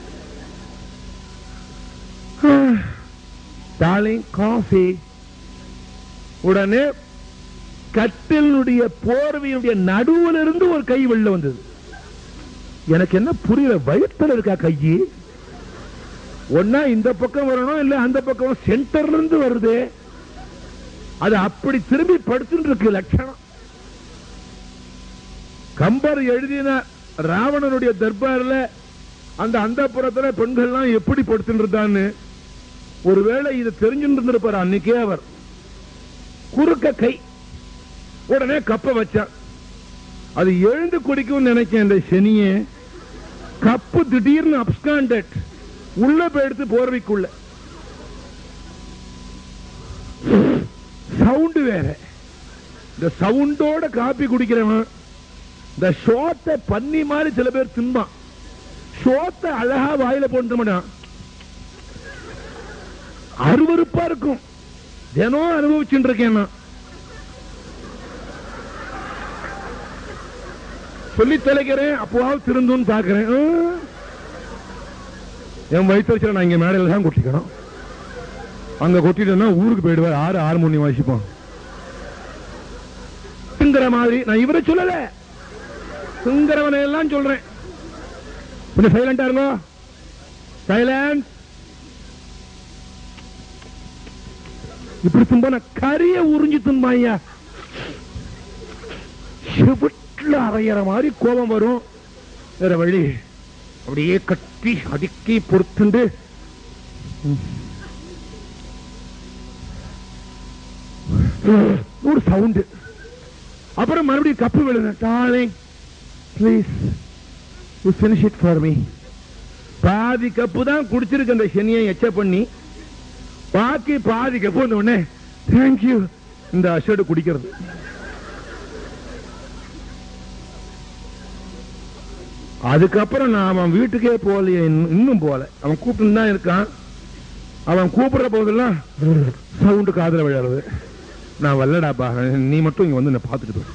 டார்லிங் காஃபி உடனே கட்டிலுடைய போர்வையுடைய நடுவுல இருந்து ஒரு கை வெளில வந்தது எனக்கு என்ன புரியல வயிற்றுல இருக்கா கையி ஒன்னா இந்த பக்கம் வரணும் இல்ல அந்த பக்கம் சென்டர்ல இருந்து வருது அது அப்படி திரும்பி படுத்துட்டு இருக்கு லட்சணம் கம்பர் எழுதின ராவணனுடைய தர்பார்ல அந்த அந்த புறத்துல பெண்கள்லாம் எப்படி படுத்துட்டு இருந்தான்னு ஒருவேளை இது தெரிஞ்சுட்டு இருந்திருப்பாரு அன்னைக்கே அவர் குறுக்க கை உடனே கப்ப வச்சான் அது எழுந்து குடிக்கும் நினைச்சேன் இந்த சனியே கப்பு திடீர்னு அப்ஸ்காண்டட் உள்ள போய் எடுத்து போர்வைக்குள்ள சவுண்ட் வேற இந்த சவுண்டோட காப்பி குடிக்கிறவன் இந்த ஷோத்தை பண்ணி மாதிரி சில பேர் திம்பான் ஷோத்தை அழகா வாயில போட்டு மாட்டான் அருவருப்பா இருக்கும் தினம் அனுபவிச்சுட்டு இருக்கேன் நான் சொல்லி தொலைக்கிறேன் அப்போவாவது திருந்துன்னு பாக்குறேன் ஆ. என் வயிற்று வச்சு நான் இங்க மேடையில தான் கொட்டிக்கணும் அங்க கொட்டிட்டேன்னா ஊருக்கு போயிடுவார் ஆறு ஆறு மணி வாசிப்போம் திங்கிற மாதிரி நான் இவரை சொல்லல திங்கிறவனை எல்லாம் சொல்றேன் கொஞ்சம் சைலண்டா இருங்க சைலண்ட் இப்படி தும்பா நான் கரிய உறிஞ்சி தும்பாய்யா செவிட்டுல அரையிற மாதிரி கோபம் வரும் வேற வழி அப்படியே கட்டி அடுக்கி பொறுத்துண்டு ஒரு சவுண்டு அப்புறம் மறுபடியும் கப்பு விழுந்த darling please you finish it for me பாதி கப்பு தான் குடிச்சிருக்கு அந்த சனியை எச்ச பண்ணி பாக்கி பாதி கப்பு வந்த உடனே தேங்க்யூ இந்த அஷர்டு குடிக்கிறது அதுக்கப்புறம் நான் அவன் வீட்டுக்கே போகலையே இன்னும் இன்னும் போகல அவன் கூப்பிட்டு தான் இருக்கான் அவன் கூப்பிடுற போதெல்லாம் சவுண்டு காதுல விழறது நான் வரலடாப்பா நீ மட்டும் இங்க வந்து என்ன பார்த்துட்டு போய்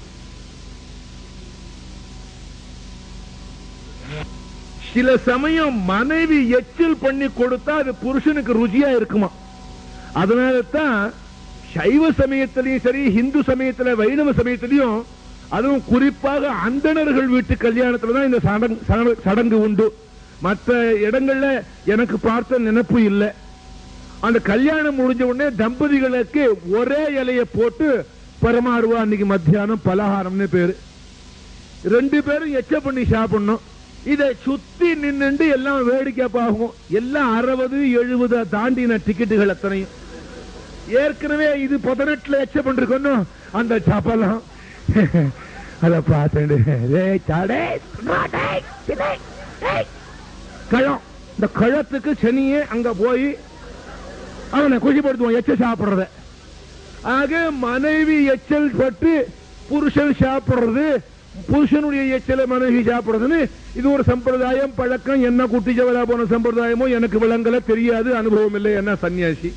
சில சமயம் மனைவி எச்சில் பண்ணி கொடுத்தா அது புருஷனுக்கு ருச்சியா இருக்குமா அதனால தான் சைவ சமயத்திலையும் சரி இந்து சமயத்துல வைணவ சமயத்திலையும் அதுவும் குறிப்பாக அந்தணர்கள் வீட்டு கல்யாணத்துல தான் இந்த சடங்கு- சடங்கு- சடங்கு உண்டு மற்ற இடங்கள்ல எனக்கு பார்த்த நினைப்பு இல்லை அந்த கல்யாணம் முடிஞ்ச உடனே தம்பதிகளுக்கு ஒரே இலைய போட்டு பரமாறுவா அன்னைக்கு மத்தியானம் பலகாரம்னு பேரு ரெண்டு பேரும் எச்ச பண்ணி சாப்பிடணும் இதை சுத்தி நின்னுண்டு எல்லாம் வேடிக்கை பார்க்கும் எல்லாம் அறுபது எழுபது தாண்டின டிக்கெட்டுகள் அத்தனையும் ஏற்கனவே இது பதினெட்டுல எச்ச பண்ணிருக்கணும் அந்த சப்பலம் அத பார்த்துட்டு "ஏய், சாடே, மாடே, திடே, ஏய்." கழம் இந்த கழத்துக்கு சனியே அங்க போய் அவனை குஷிப்படுத்துவான் எச்ச சாப்பிடுறத ஆக மனைவி எச்சல் பட்டு புருஷன் சாப்பிடுறது புருஷனுடைய எச்சல மனைவி சாப்பிடுறதுன்னு இது ஒரு சம்பிரதாயம் பழக்கம் என்ன குட்டி ஜவலா போன சம்பிரதாயமோ எனக்கு விளங்கல தெரியாது அனுபவம் இல்லை என்ன சன்னியாசி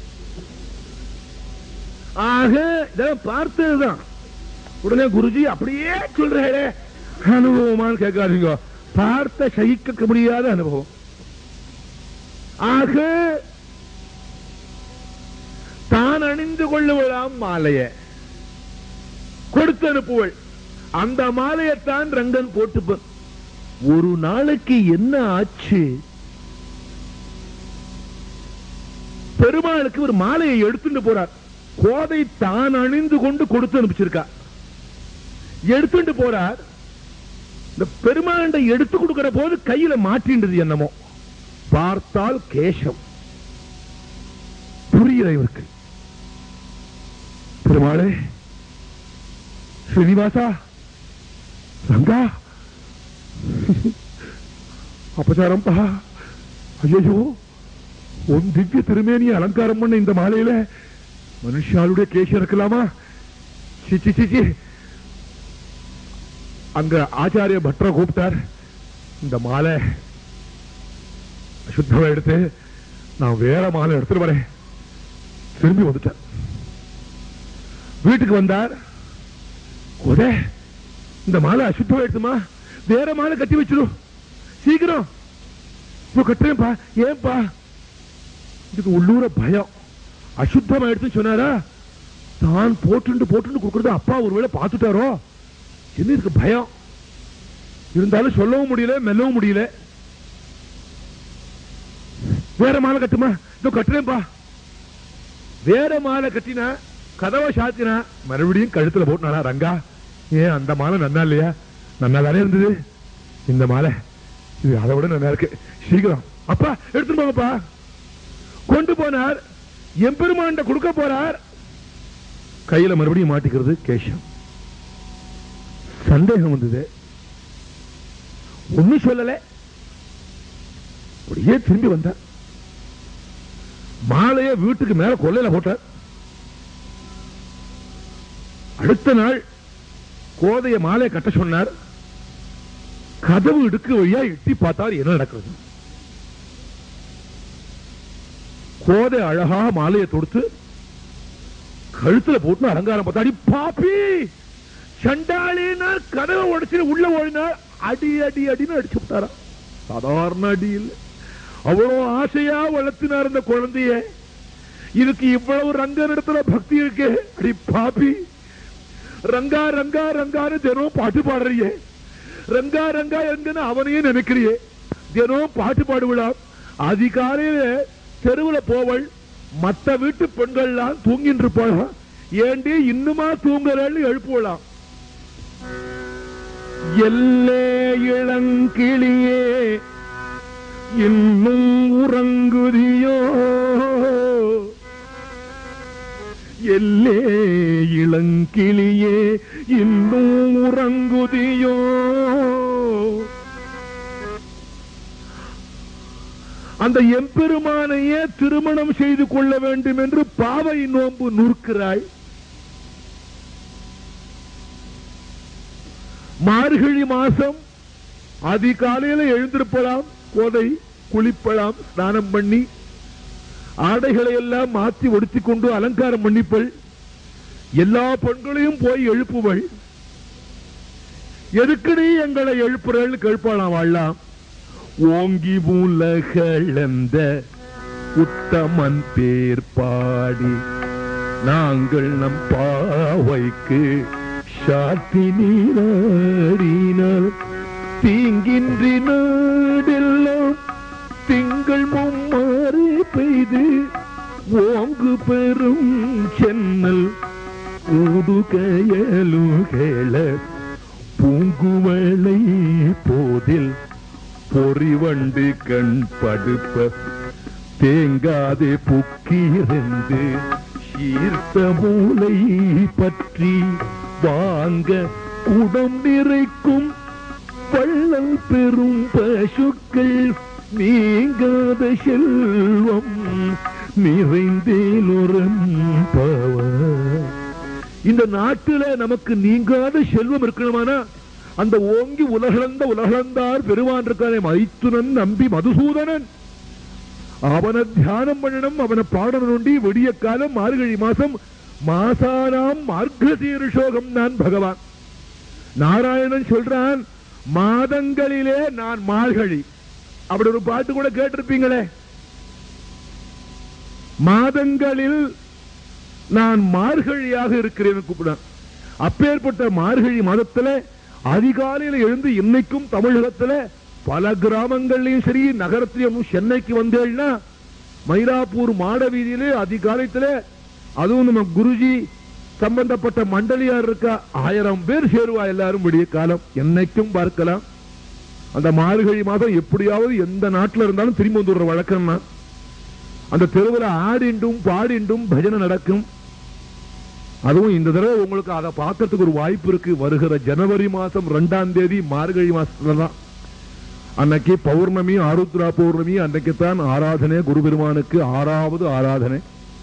ஆக இதெல்லாம் பார்த்ததுதான் உடனே குருஜி அப்படியே சொல்றே அனுபவமான்னு கேட்காதீங்க பார்த்த சகிக்க முடியாத அனுபவம் ஆக தான் அணிந்து கொள்ளுவளாம் மாலைய கொடுத்து அனுப்புவள் அந்த மாலையத்தான் ரங்கன் போட்டுப்பான் ஒரு நாளைக்கு என்ன ஆச்சு பெருமாளுக்கு ஒரு மாலையை எடுத்துட்டு போறார் கோதை தான் அணிந்து கொண்டு கொடுத்து அனுப்பிச்சிருக்கா எடுத்துட்டு போறார் இந்த பெருமாண்ட எடுத்து கொடுக்கிற போது கையில மாட்டின்றது என்னமோ பார்த்தால் கேசம் புரியல இவருக்கு பெருமாளே ஸ்ரீனிவாசா ரங்கா அபச்சாரம்பா ஐயோ உன் திவ்ய திருமேனியை அலங்காரம் பண்ண இந்த மாலையில மனுஷாளுடைய கேஷம் இருக்கலாமா சிச்சி சிச்சி அங்க ஆச்சாரிய பட்டரை கூப்பிட்டார் இந்த மாலை சுத்தமா எடுத்து நான் வேற மாலை எடுத்துட்டு வரேன் திரும்பி வந்துட்டேன் வீட்டுக்கு வந்தார் ஒரே இந்த மாலை அசுத்தமா எடுத்துமா வேற மாலை கட்டி வச்சிடும் சீக்கிரம் இப்போ கட்டுறேன்ப்பா ஏன்பா இதுக்கு உள்ளூர பயம் அசுத்தமா எடுத்து சொன்னாரா தான் போட்டுண்டு போட்டுண்டு கொடுக்கறது அப்பா ஒருவேளை பார்த்துட்டாரோ என்ன இதுக்கு பயம் இருந்தாலும் சொல்லவும் முடியல மெல்லவும் முடியல வேற மாலை கட்டுமா இதோ கட்டுறேன்ப்பா வேற மாலை கட்டினா கதவை சாத்தினா மறுபடியும் கழுத்துல போட்டுனாரா ரங்கா ஏன் அந்த மாலை நன்னா இல்லையா நன்னா தானே இருந்தது இந்த மாலை இது அதை விட நல்லா இருக்கு சீக்கிரம் அப்பா எடுத்துட்டு போங்கப்பா கொண்டு போனார் எம்பெருமான்ட கொடுக்க போறார் கையில மறுபடியும் மாட்டிக்கிறது கேஷம் சந்தேகம் வந்தது ஒண்ணும் சொல்லல அப்படியே திரும்பி வந்தார் மாலைய வீட்டுக்கு மேல கொல்லையில போட்டார் அடுத்த நாள் கோதைய மாலையை கட்ட சொன்னார் கதவு இடுக்கு வழியா எட்டி பார்த்தார் என்ன நடக்கிறது கோதை அழகா மாலையை தொடுத்து கழுத்துல போட்டு அலங்காரம் பார்த்தா அடி பாப்பி சண்டாளினா கதவை உடைச்சு உள்ள ஓடினா அடி அடி அடின்னு அடிச்சு விட்டாராம் சாதாரண அடி இல்லை அவ்வளவு ஆசையா வளர்த்தினார் இந்த குழந்தைய இதுக்கு இவ்வளவு ரங்க நடத்துல பக்தி இருக்கு அடி பாப்பி ரங்கா ரங்கா ரங்கான்னு தினம் பாட்டு பாடுறியே ரங்கா ரங்கா எங்கன்னு அவனையே நினைக்கிறியே தினம் பாட்டு பாடுவிடாம் அதிகாலையில தெருவுல போவள் மத்த வீட்டு பெண்கள்லாம் தூங்கிட்டு இருப்பாள் ஏண்டி இன்னுமா தூங்குறன்னு எழுப்புவலாம் எல்லே இளங்கிளியே இன்னும் உறங்குதியோ எல்லே இளங்கிளியே இன்னும் உறங்குதியோ அந்த எம்பெருமானையே திருமணம் செய்து கொள்ள வேண்டும் என்று பாவை நோன்பு நூற்கிறாய் மார்கழி மாசம் அதிகாலையில எழுந்திருப்பலாம் கோதை குளிப்பலாம் ஸ்நானம் பண்ணி ஆடைகளை எல்லாம் மாற்றி ஒடுத்திக் கொண்டு அலங்காரம் பண்ணிப்பள் எல்லா பெண்களையும் போய் எழுப்புவள் எதுக்குடி எங்களை எழுப்புறன்னு கேட்பாளாம் வாழலாம் ஓங்கி உலகளந்த உத்தமன் பேர் பாடி நாங்கள் நம் பாவைக்கு சாத்தி நீராடினால் தீங்கின்றி நாடெல்லாம் திங்கள் மும்மாறி பெய்து ஓங்கு பெரும் சென்னல் ஊடுகயலுகேள பூங்குவளை போதில் பொறிவண்டு கண் படுப்ப தேங்காதே புக்கிருந்து சீர்த்த மூளை பற்றி வாங்க குடம் நிறைக்கும் வள்ளல் பெரும் பசுக்கள் நீங்காத செல்வம் நிறைந்தேலுரம் பவ இந்த நாட்டில நமக்கு நீங்காத செல்வம் இருக்கணுமானா அந்த ஓங்கி உலகளந்த உலகளந்தார் பெருமான் இருக்கானே மைத்துனன் நம்பி மதுசூதனன் அவனை தியானம் பண்ணணும் அவனை பாடணுண்டி விடிய காலம் மார்கழி மாசம் மாசானாம் மார்கசீர்ஷோகம் நான் பகவான் நாராயணன் சொல்றான் மாதங்களிலே நான் மார்கழி அப்படி ஒரு பாட்டு கூட கேட்டிருப்பீங்களே மாதங்களில் நான் மார்கழியாக இருக்கிறேன் கூப்பிடான் அப்பேற்பட்ட மார்கழி மாதத்துல அதிகாலையில எழுந்து இன்னைக்கும் தமிழகத்துல பல கிராமங்கள்லயும் சரி நகரத்திலும் சென்னைக்கு வந்தேன்னா மயிலாப்பூர் மாட வீதியிலே அதிகாலத்துல அதுவும் நம்ம குருஜி சம்பந்தப்பட்ட மண்டலியார் இருக்க ஆயிரம் பேர் சேருவா எல்லாரும் விடிய காலம் என்னைக்கும் பார்க்கலாம் அந்த மார்கழி மாதம் எப்படியாவது எந்த நாட்டுல இருந்தாலும் திரும்பி வந்துடுற வழக்கம்னா அந்த தெருவில் ஆடிண்டும் பாடிண்டும் பஜனை நடக்கும் அதுவும் இந்த தடவை உங்களுக்கு அதை பார்க்கறதுக்கு ஒரு வாய்ப்பு இருக்கு வருகிற ஜனவரி மாசம் ரெண்டாம் தேதி மார்கழி மாசத்துல தான் அன்னைக்கு பௌர்ணமி ஆருத்ரா பௌர்ணமி அன்னைக்கு தான் ஆராதனை குரு பெருமானுக்கு ஆறாவது ஆராதனை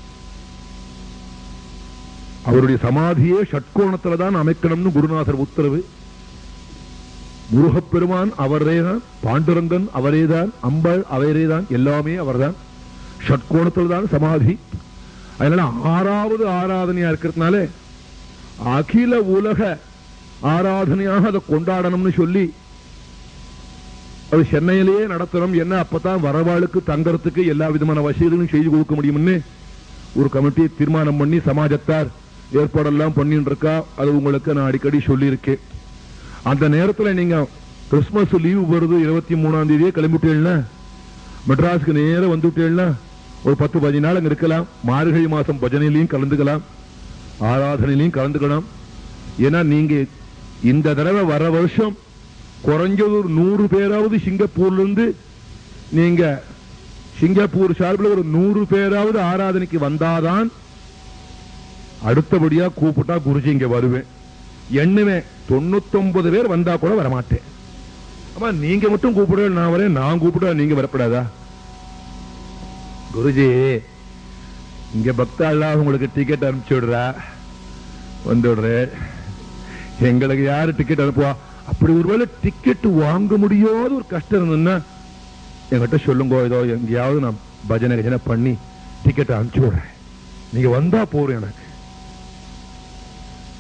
அவருடைய சமாதியே ஷட்கோணத்துல தான் அமைக்கணும்னு குருநாதர் உத்தரவு முருகப்பெருமான் அவரேதான் பாண்டுரங்கன் அவரேதான் அம்பாள் அவரேதான் எல்லாமே அவர்தான் ஷட்கோணத்தில் தான் சமாதி அதனால ஆறாவது ஆராதனையா இருக்கிறதுனால அகில உலக ஆராதனையாக அதை கொண்டாடணும்னு சொல்லி அது சென்னையிலேயே நடத்தணும் என்ன அப்பதான் வரவாளுக்கு தங்கறதுக்கு எல்லா விதமான வசதிகளும் செய்து கொடுக்க முடியும்னு ஒரு கமிட்டியை தீர்மானம் பண்ணி சமாஜத்தார் ஏற்பாடெல்லாம் பண்ணிட்டு இருக்கா அது உங்களுக்கு நான் அடிக்கடி சொல்லியிருக்கேன் அந்த நேரத்துல நீங்க கிறிஸ்துமஸ் லீவு வருது இருபத்தி மூணாம் தேதியே கிளம்பிட்டீங்கன்னா மெட்ராஸ்க்கு நேர வந்துட்டீங்கன்னா ஒரு பத்து பதினஞ்சு நாள் அங்க இருக்கலாம் மார்கழி மாசம் பஜனையிலையும் கலந்துக்கலாம் ஆராதனையிலையும் கலந்துக்கலாம் ஏன்னா நீங்க இந்த தடவை வர வருஷம் குறைஞ்சது ஒரு நூறு பேராவது சிங்கப்பூர்ல இருந்து நீங்க சிங்கப்பூர் சார்பில் ஒரு நூறு பேராவது ஆராதனைக்கு வந்தாதான் அடுத்தபடியா கூப்பிட்டா குருஜி இங்க வருவேன் எண்ணுவேன் தொண்ணூத்தொன்பது பேர் வந்தா கூட வரமாட்டேன் ஆமா நீங்க மட்டும் கூப்பிட நான் வரேன் நான் கூப்பிட நீங்க வரப்படாதா குருஜி இங்க பக்தாள்லாம் உங்களுக்கு டிக்கெட் அனுப்பிச்சு விடுறா வந்து விடுறேன் எங்களுக்கு யாரு டிக்கெட் அனுப்புவா அப்படி ஒருவேளை டிக்கெட் வாங்க முடியாத ஒரு கஷ்டம் இருந்ததுன்னா என்கிட்ட சொல்லுங்க ஏதோ எங்கேயாவது நான் பஜனை கஜனை பண்ணி டிக்கெட் அனுப்பிச்சு விடுறேன் நீங்க வந்தா போறோம் எனக்கு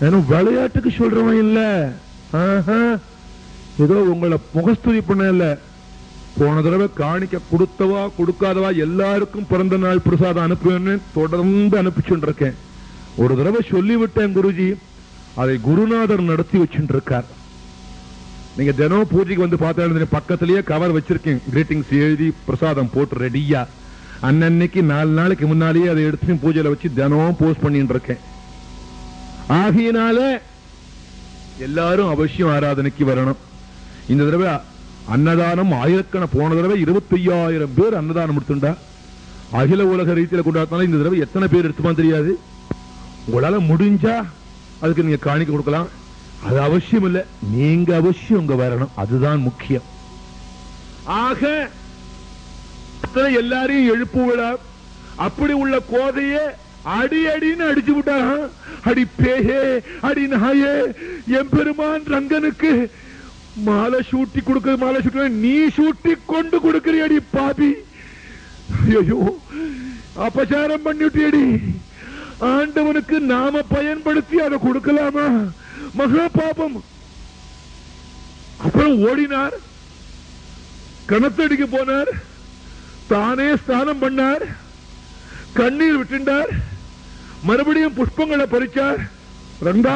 நான் விளையாட்டுக்கு சொல்றவன் இல்ல ஆஹா. ஏதோ உங்களை முகஸ்துதி பண்ண இல்ல போன தடவை காணிக்க கொடுத்தவா கொடுக்காதவா எல்லாருக்கும் பிறந்த நாள் பிரசாதம் அனுப்புவேன்னு தொடர்ந்து அனுப்பிச்சுட்டு இருக்கேன் ஒரு தடவை சொல்லிவிட்டேன் குருஜி அதை குருநாதர் நடத்தி வச்சுட்டு இருக்கார் நீங்க தினம் பூஜைக்கு வந்து பார்த்தா பக்கத்திலேயே கவர் வச்சிருக்கேன் கிரீட்டிங்ஸ் எழுதி பிரசாதம் போட்டு ரெடியா அன்னன்னைக்கு நாலு நாளைக்கு முன்னாலேயே அதை எடுத்து பூஜையில வச்சு தினம் போஸ்ட் பண்ணிட்டு இருக்கேன் ஆகையினால எல்லாரும் அவசியம் ஆராதனைக்கு வரணும் இந்த தடவை அன்னதானம் ஆயிரக்கண போன தடவை இருபத்தி ஐயாயிரம் பேர் அன்னதானம் எடுத்துண்டா அகில உலக ரீதியில கொண்டாடினாலும் இந்த தடவை எத்தனை பேர் எடுத்துமா தெரியாது உங்களால முடிஞ்சா அதுக்கு நீங்க காணிக்க கொடுக்கலாம் அது அவசியம் இல்ல நீங்க அவசியம் உங்க வரணும் அதுதான் முக்கியம் ஆக அத்தனை எல்லாரையும் எழுப்பு விட அப்படி உள்ள கோதையே அடி அடின்னு அடிச்சு விட்டாங்க அடி பேயே அடி நாயே எம்பெருமான் ரங்கனுக்கு மாலை சூட்டி கொடுக்க மாலை சூட்டி நீ சூட்டி கொண்டு கொடுக்கிறியடி பாபி ஐயோ அபச்சாரம் பண்ணிட்டியடி ஆண்டவனுக்கு நாம பயன்படுத்தி அதை கொடுக்கலாமா மகா பாபம் அப்புறம் ஓடினார் கணத்தடிக்க போனார் தானே ஸ்நானம் பண்ணார் கண்ணீர் விட்டுண்டார் மறுபடியும் புஷ்பங்களை பறிச்சார் ரெண்டா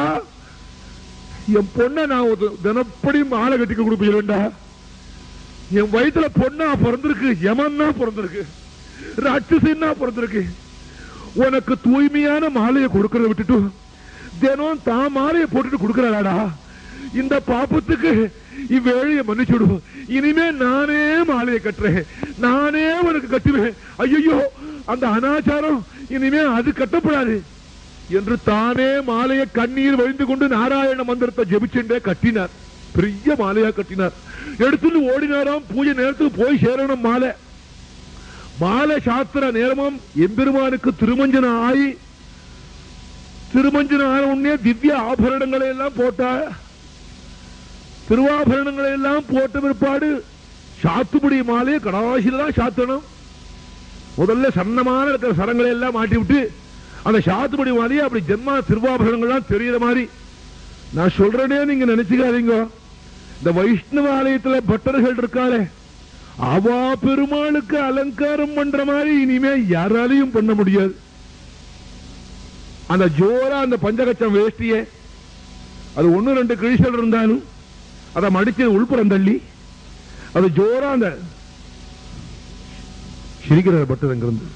என் பொண்ணை நான் ஒரு தினப்படி மாலை கட்டிக்க கொடுப்பீங்களா என் வயித்துல பொண்ணா பிறந்திருக்கு யமன்னா பிறந்திருக்கு ராட்சசின்னா பிறந்திருக்கு உனக்கு தூய்மையான மாலையை கொடுக்கறத விட்டுட்டு தினம் தான் மாலையை போட்டுட்டு கொடுக்கறாடா இந்த பாப்பத்துக்கு இவ்வேழைய மன்னிச்சுடு இனிமே நானே மாலையை கட்டுறேன் நானே உனக்கு கட்டுவேன் ஐயோ அந்த அனாச்சாரம் இனிமே அது கட்டப்படாது என்று தானே மாலையை கண்ணீர் வழிந்து கொண்டு நாராயண மந்திரத்தை ஜெபிச்சுட்டே கட்டினார் பெரிய மாலையா கட்டினார் எடுத்துட்டு ஓடினாராம் பூஜை நேரத்துக்கு போய் சேரணும் மாலை மாலை சாஸ்திர நேரமும் எம்பெருமானுக்கு திருமஞ்சனம் ஆகி திருமஞ்சனம் ஆன உடனே திவ்ய ஆபரணங்களை எல்லாம் போட்டா திருவாபரணங்களை எல்லாம் போட்ட பிற்பாடு சாத்துப்படி மாலையை கடாசில தான் சாத்தணும் முதல்ல சன்னமான இருக்கிற சரங்களை எல்லாம் மாட்டி விட்டு அந்த சாத்துப்படி மாலையை அப்படி ஜென்மா திருவாபரணங்கள்லாம் தெரியற மாதிரி நான் சொல்றேனே நீங்க நினைச்சுக்காதீங்க இந்த வைஷ்ணவ ஆலயத்துல பட்டர்கள் இருக்காளே அவா பெருமாளுக்கு அலங்காரம் பண்ற மாதிரி இனிமே யாராலையும் பண்ண முடியாது அந்த ஜோரா அந்த பஞ்சகச்சம் வேஷ்டியே அது ஒண்ணு ரெண்டு கிழிசல் இருந்தாலும் அதை மடிச்சு உள்புறம் தள்ளி அது ஜோரா அந்த சிரிக்கிறார் பட்டர் அங்கிருந்து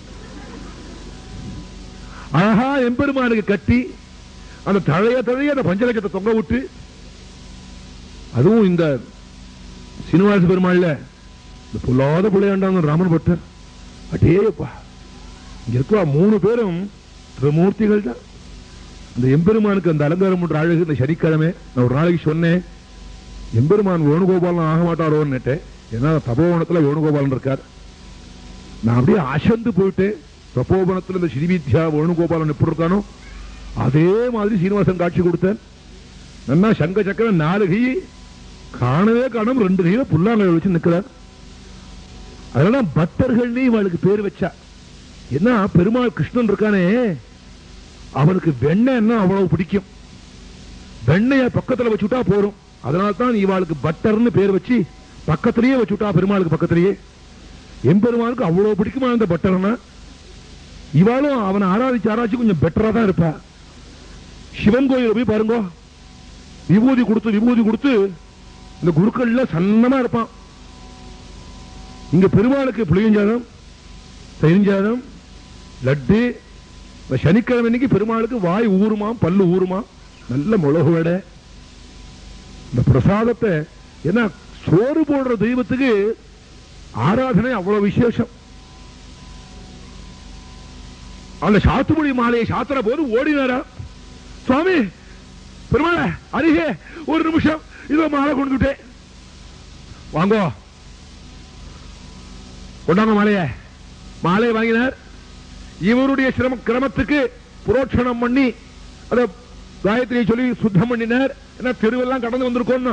ஆஹா எம்பெருமானுக்கு கட்டி அந்த தழைய தழைய அந்த பஞ்சலட்சத்தை தொங்க விட்டு அதுவும் இந்த சீனிவாச பெருமாள்ல இந்த பொல்லாத பிள்ளையாண்டாங்க ராமன் பட்டர் அடேப்பா இங்க இருக்கிற மூணு பேரும் திரிமூர்த்திகள் தான் அந்த எம்பெருமானுக்கு அந்த அலங்காரம் பண்ற அழகு இந்த சனிக்கிழமை நான் ஒரு நாளைக்கு சொன்னேன் எம்பெருமான் வேணுகோபாலன் ஆக மாட்டாரோன்னு கேட்டேன் ஏன்னா தபோவனத்துல வேணுகோபாலன் இருக்கார் நான் அப்படியே அசந்து போயிட்டு தபோவனத்துல இந்த ஸ்ரீவித்யா வேணுகோபாலன் எப்படி இருக்கானோ அதே மாதிரி சீனிவாசன் காட்சி கொடுத்தேன் நன்னா சங்க சக்கரம் நாலு கை காணவே காணும் ரெண்டு கையில புல்லாங்கல் வச்சு நிக்கிறார் அதெல்லாம் பக்தர்கள்னே இவளுக்கு பேர் வச்சா என்ன பெருமாள் கிருஷ்ணன் இருக்கானே அவனுக்கு வெண்ணெய்னா அவ்வளவு பிடிக்கும் வெண்ணெய பக்கத்துல வச்சுட்டா போறோம் அதனால தான் இவாளுக்கு பட்டர்னு பேர் வச்சு பக்கத்திலேயே வச்சுட்டா பெருமாளுக்கு பக்கத்திலேயே எம்பெருமானுக்கு அவ்வளவு பிடிக்குமா அந்த பட்டர்னா இவாளும் அவனை ஆராதிச்சு ஆராய்ச்சி கொஞ்சம் பெட்டரா தான் இருப்பா சிவன் கோயில போய் பாருங்க விபூதி கொடுத்து விபூதி கொடுத்து இந்த குருக்கள்ல சன்னமா இருப்பான் இங்க பெருமாளுக்கு புளியஞ்சாதம் தயிர்ஞ்சாதம் லட்டு இந்த சனிக்கிழமை அன்னைக்கு பெருமாளுக்கு வாய் ஊறுமா பல்லு ஊறுமா நல்ல மிளகு வடை இந்த பிரசாதத்தை ஏன்னா சோறு போடுற தெய்வத்துக்கு ஆராதனை அவ்வளவு விசேஷம் அந்த சாத்துக்குடி மாலையை சாத்துற போது ஓடினாரா சுவாமி பெருமாள அருகே ஒரு நிமிஷம் இதோ மாலை கொண்டு விட்டேன் வாங்கோ கொண்டாங்க மாலைய மாலையை வாங்கினார் இவருடைய சிரம கிரமத்துக்கு புரோட்சணம் பண்ணி அத காயத்ரியை சொல்லி சுத்தம் பண்ணினார் ஏன்னா தெருவெல்லாம் கடந்து வந்திருக்கோம்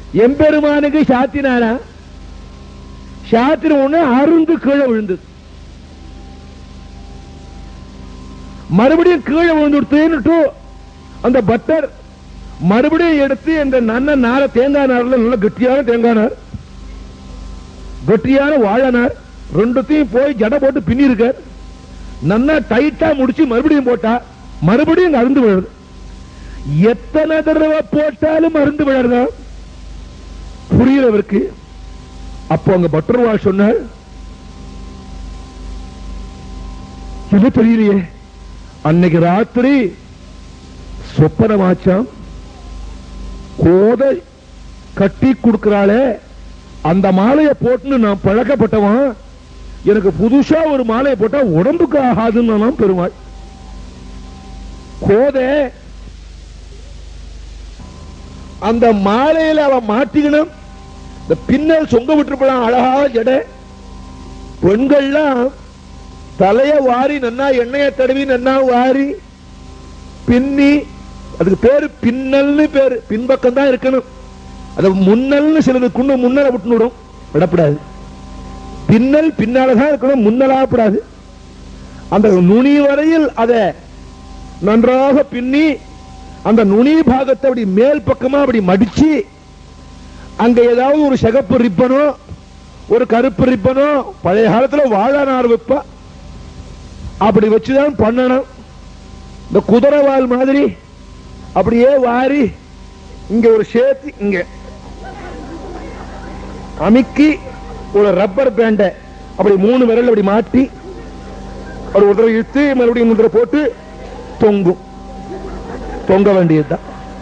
எம்பெருமானுக்கு சாத்தினானா சாத்தின உடனே அருந்து கீழே விழுந்தது மறுபடியும் கீழே விழுந்துடுத்துன்னுட்டு அந்த பட்டர் மறுபடியும் எடுத்து இந்த நன்ன நார தேங்காய் நார்ல நல்ல கெட்டியான தேங்காய் நார் கெட்டியான வாழை நார் ரெண்டுத்தையும் போய் ஜடை போட்டு பின்னி இருக்கார் நன்னா டைட்டா முடிச்சு மறுபடியும் போட்டா மறுபடியும் இங்க அருந்து விழுது எத்தனை தடவை போட்டாலும் அருந்து விழறதா புரியலவருக்கு அப்போ அங்க பட்டர்வாள் சொன்னார் என்ன தெரியலையே அன்னைக்கு ராத்திரி சொப்பனமாச்சாம் கோதை கட்டி கொடுக்கிறாளே அந்த மாலையை போட்டுன்னு நான் பழக்கப்பட்டவன் எனக்கு புதுசா ஒரு மாலையை போட்டா உடம்புக்கு ஆகாதுன்னு நான் பெருமாள் கோதை அந்த மாலையில அவன் மாட்டிக்கணும் இந்த பின்னல் சொங்க விட்டுருப்பலாம் அழகா ஜடை பெண்கள்லாம் தலைய வாரி நன்னா எண்ணெய தடவி நன்னா வாரி பின்னி அதுக்கு பேரு பின்னல்னு பேரு பின்பக்கம் தான் இருக்கணும் அது முன்னல்னு சிலது குண்ணு முன்னல விட்டு விடும் விடப்படாது பின்னல் பின்னாலதான் இருக்கணும் முன்னலாகப்படாது அந்த நுனி வரையில் அதை நன்றாக பின்னி அந்த நுனி பாகத்தை அப்படி மேல் பக்கமா அப்படி மடிச்சு அங்க ஏதாவது ஒரு சிகப்பு ரிப்பனோ ஒரு கருப்பு ரிப்பனோ பழைய காலத்துல வாழை நார் வைப்பா அப்படி வச்சுதான் பண்ணணும் இந்த குதிரை வால் மாதிரி அப்படியே வாரி இங்க ஒரு சேர்த்து இங்க அமுக்கி ஒரு ரப்பர் பேண்ட அப்படி மூணு விரல் அப்படி மாட்டி ஒரு ஒரு தடவை இழுத்து மறுபடியும் மூன்று தடவை போட்டு தொங்கும் தொங்க வேண்டியதுதான்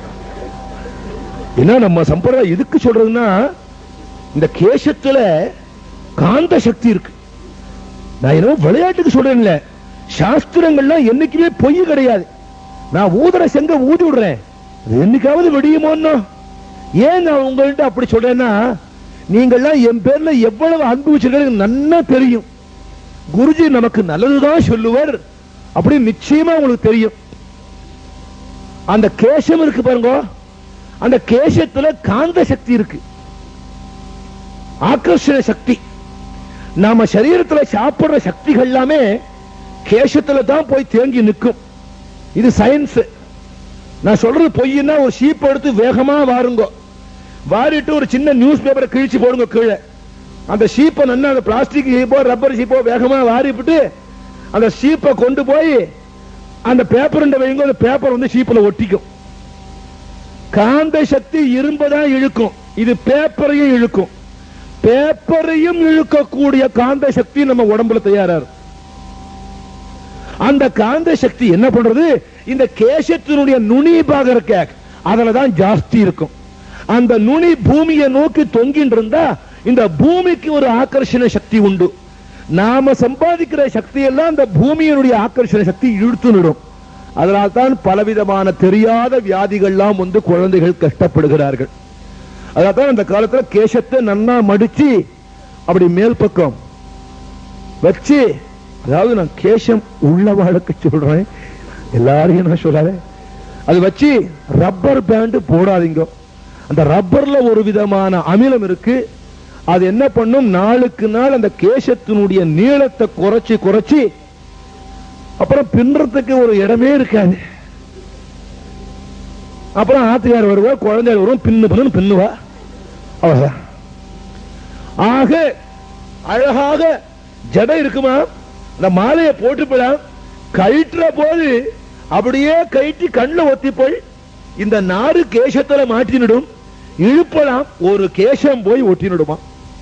என்ன நம்ம சம்பிரதாயம் எதுக்கு சொல்றதுன்னா இந்த கேசத்துல காந்த சக்தி இருக்கு நான் என்னவோ விளையாட்டுக்கு சொல்றேன்ல சாஸ்திரங்கள்லாம் என்னைக்குமே பொய் கிடையாது நான் ஊதுற செங்க ஊதி விடுறேன் அது என்னைக்காவது வெடியுமோன்னு ஏன் நான் உங்கள்கிட்ட அப்படி சொல்றேன்னா நீங்கள்லாம் என் பேர்ல எவ்வளவு அன்பு வச்சிருக்கீங்க நன்னா தெரியும் குருஜி நமக்கு நல்லதுதான் சொல்லுவார் அப்படி நிச்சயமா உங்களுக்கு தெரியும் அந்த கேசம் இருக்கு பாருங்க அந்த கேசத்துல காந்த சக்தி இருக்கு ஆக்கர்ஷண சக்தி நாம சரீரத்துல சாப்பிடுற சக்திகள் எல்லாமே கேசத்துல தான் போய் தேங்கி நிற்கும் இது சயின்ஸ் நான் சொல்றது பொய்னா ஒரு ஷீப் எடுத்து வேகமா வாருங்க வாரிட்டு ஒரு சின்ன நியூஸ் பேப்பரை கிழிச்சு போடுங்க கீழே அந்த ஷீப்பை நன்னா அந்த பிளாஸ்டிக் ஷீப்போ ரப்பர் ஷீப்போ வேகமா வாரிவிட்டு அந்த ஷீப்பை கொண்டு போய் அந்த பேப்பர் வைங்க அந்த பேப்பர் வந்து ஷீப்ல ஒட்டிக்கும் காந்த சக்தி இரும்பை தான் இழுக்கும் இது பேப்பரையும் இழுக்கும் பேப்பரையும் இழுக்கக்கூடிய காந்த சக்தி நம்ம உடம்புல தயாரா இருக்கு அந்த காந்த சக்தி என்ன பண்றது இந்த கேசத்தினுடைய நுனி பாகம் இருக்க அதுல தான் ஜாஸ்தி இருக்கும் அந்த நுனி பூமியை நோக்கி தொங்கிட்டு இருந்தா இந்த பூமிக்கு ஒரு ஆக்கர்ஷண சக்தி உண்டு நாம சம்பாதிக்கிற சக்தி எல்லாம் அந்த பூமியினுடைய ஆக்கர்ஷண சக்தி இழுத்துனிடும் அதனால் தான் பலவிதமான தெரியாத வியாதிகள்லாம் வந்து குழந்தைகள் கஷ்டப்படுகிறார்கள் அதான் அந்த காலத்துல கேசத்தை நன்னா மடிச்சு அப்படி மேல் பக்கம் வச்சு அதாவது நான் கேசம் உள்ள வழக்கு சொல்றேன் எல்லாரையும் நான் சொல்லாதேன் அது வச்சு ரப்பர் பேண்ட் போடாதீங்க அந்த ரப்பர்ல ஒரு விதமான அமிலம் இருக்கு அது என்ன பண்ணும் நாளுக்கு நாள் அந்த கேசத்தினுடைய நீளத்தை குறைச்சு குறைச்சு அப்புறம் பின்றதுக்கு ஒரு இடமே இருக்காது அப்புறம் ஆத்துக்கார் வருவா குழந்தைகள் வரும் பின்னு பண்ணு பின்னுவா அவ்வளவுதான் ஆக அழகாக ஜடை இருக்குமா அந்த மாலையை போட்டுப்படாம் கயிற்றுற போது அப்படியே கயிற்றி கண்ணில் ஒத்தி போய் இந்த நாடு கேசத்துல மாட்டினிடும் இழுப்பலாம் ஒரு கேசம் போய் ஒட்டினிடுமா